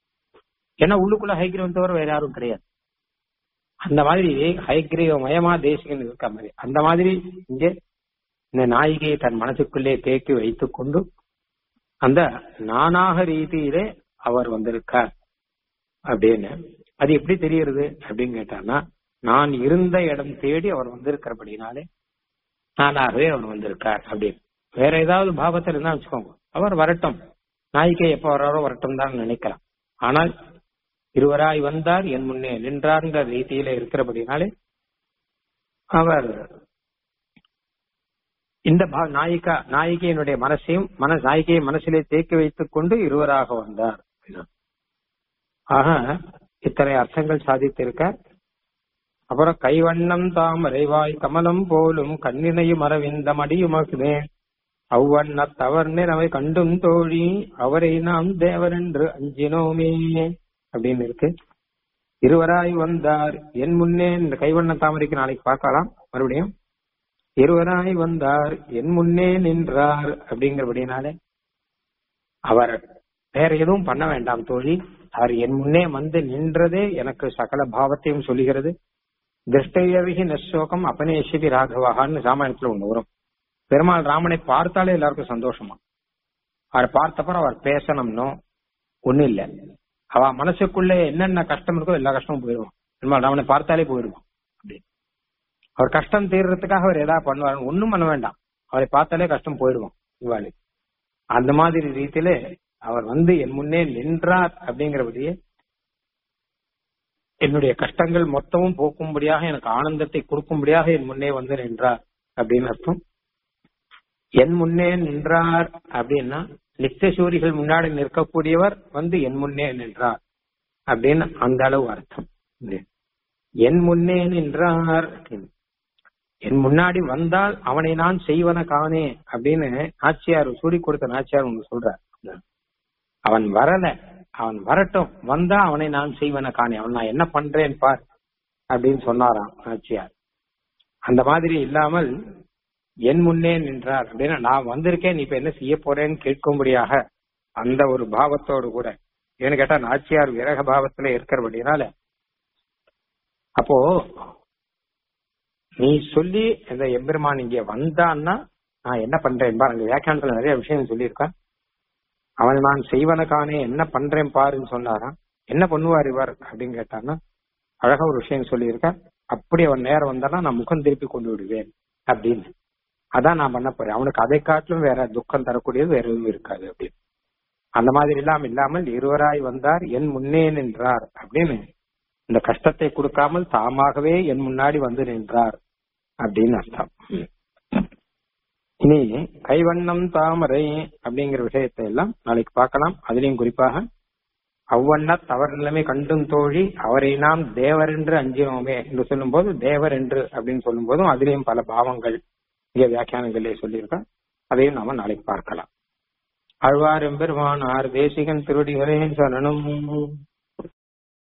ஏன்னா உள்ளுக்குள்ள ஹைகிரிவன் தவிர வேற யாரும் கிடையாது அந்த மாதிரி ஹைகிரீவ மயமா தேசிகன் இருக்க மாதிரி அந்த மாதிரி இங்கே இந்த நாயிகையை தன் மனசுக்குள்ளே தேக்கி வைத்துக் கொண்டு அந்த நானாக ரீதியிலே அவர் வந்திருக்கார் அப்படின்னு அது எப்படி தெரியுது அப்படின்னு கேட்டான்னா நான் இருந்த இடம் தேடி அவர் வந்திருக்கிறபடினாலே நானாகவே அவர் வந்திருக்கார் அப்படின்னு வேற ஏதாவது பாவத்தில் இருந்தா வச்சுக்கோங்க அவர் வரட்டும் நாய்க்கே எப்ப வர்றாரோ வரட்டும் தான் நினைக்கலாம் ஆனால் இருவராய் வந்தார் என் முன்னே நின்றார்ன்ற ரீதியில இருக்கிறபடினாலே அவர் இந்த பா- நாயிகா நாயிகையினுடைய மனசையும் மன நாயிகையை மனசிலே தேக்கி வைத்துக் கொண்டு இருவராக வந்தார் ஆக இத்தனை அர்த்தங்கள் சாதித்திருக்க அப்புறம் கைவண்ணம் தாமரைவாய் கமலம் போலும் கண்ணினையும் அரவிந்த மடியுமகுதே அவ்வண்ண தவர் நிறவை கண்டும் தோழி அவரை நாம் தேவர் என்று அஞ்சினோமே அப்படின்னு இருக்கு இருவராய் வந்தார் என் முன்னே இந்த கைவண்ண தாமரைக்கு நாளைக்கு பார்க்கலாம் மறுபடியும் இருவராய் வந்தார் என் முன்னே நின்றார் அப்படிங்கிறபடினாலே அவர் வேற எதுவும் பண்ண வேண்டாம் தோழி அவர் என் முன்னே வந்து நின்றதே எனக்கு சகல பாவத்தையும் சொல்லுகிறது திருஷ்டையவிகி நசோகம் அபனேஷிபி ராகவகான்னு ராமாயணத்துல ஒண்ணு வரும் பெருமாள் ராமனை பார்த்தாலே எல்லாருக்கும் சந்தோஷமா அவரை பார்த்தப்பறம் அவர் பேசணும்னோ ஒண்ணும் இல்ல அவ மனசுக்குள்ளே என்னென்ன கஷ்டம் இருக்கோ எல்லா கஷ்டமும் போயிடுவான் பெருமாள் ராமனை பார்த்தாலே போயிடுவான் அப்படி அவர் கஷ்டம் தீர்றதுக்காக அவர் ஏதாவது பண்ணுவார் ஒண்ணும் பண்ண வேண்டாம் அவரை பார்த்தாலே கஷ்டம் போயிடுவான் இவாளு அந்த மாதிரி ரீதியில அவர் வந்து என் முன்னே நின்றார் அப்படிங்கிறபடியே என்னுடைய கஷ்டங்கள் மொத்தமும் போக்கும்படியாக எனக்கு ஆனந்தத்தை கொடுக்கும்படியாக என் முன்னே வந்து நின்றார் அப்படின்னு அர்த்தம் என் முன்னே நின்றார் அப்படின்னா நித்தியசூரிகள் முன்னாடி நிற்கக்கூடியவர் வந்து என் முன்னே நின்றார் அப்படின்னு அந்த அளவு அர்த்தம் என் முன்னே நின்றார் அப்படின்னு. என் முன்னாடி வந்தால் அவனை நான் செய்வன காணே அப்படின்னு நாச்சியார் சூடி கொடுத்த நாச்சியார் ஒன்று சொல்றார் அவன் வரல அவன் வரட்டும் வந்தா அவனை நான் செய்வன காணே அவன் நான் என்ன பண்றேன் பார் அப்படின்னு சொன்னாராம் நாச்சியார் அந்த மாதிரி இல்லாமல் என் முன்னே நின்றார் அப்படின்னா நான் வந்திருக்கேன் நீ இப்ப என்ன செய்ய போறேன்னு கேட்கும்படியாக அந்த ஒரு பாவத்தோடு கூட ஏன்னு கேட்டா நாச்சியார் விரக பாவத்துல இருக்கிறபடினால அப்போ நீ சொல்லி இந்த எம்பெருமான் இங்க வந்தான்னா நான் என்ன பண்றேன் பாரு அங்க வியாக்கியானத்துல நிறைய விஷயம் சொல்லியிருக்கான் அவன் நான் செய்வனக்கானே என்ன பண்றேன் பாருன்னு சொன்னாராம் என்ன பண்ணுவார் இவர் அப்படின்னு கேட்டான்னா அழகா ஒரு விஷயம் சொல்லியிருக்கான் அப்படி அவன் நேரம் வந்தானா நான் முகம் திருப்பி கொண்டு விடுவேன் அப்படின்னு அதான் நான் பண்ண போறேன் அவனுக்கு அதை காட்டிலும் வேற துக்கம் தரக்கூடியது வேற எதுவும் இருக்காது அப்படின்னு அந்த மாதிரி எல்லாம் இல்லாமல் இருவராய் வந்தார் என் முன்னே நின்றார் அப்படின்னு இந்த கஷ்டத்தை கொடுக்காமல் தாமாகவே என் முன்னாடி வந்து நின்றார் அப்படின்னு அர்த்தம் இனி கைவண்ணம் தாமரை அப்படிங்கிற விஷயத்தை எல்லாம் நாளைக்கு பார்க்கலாம் அதுலயும் குறிப்பாக அவ்வண்ண தவறு நிலைமை கண்டும் தோழி அவரை நாம் தேவர் என்று அஞ்சினோமே என்று சொல்லும் போது தேவர் என்று அப்படின்னு சொல்லும் போதும் அதுலயும் பல பாவங்கள் இங்கே வியாக்கியானங்களே சொல்லியிருக்கா அதையும் நாம நாளைக்கு பார்க்கலாம் ஆழ்வார் எம்பெருமானார் தேசிகன் திருடிகளே சரணம்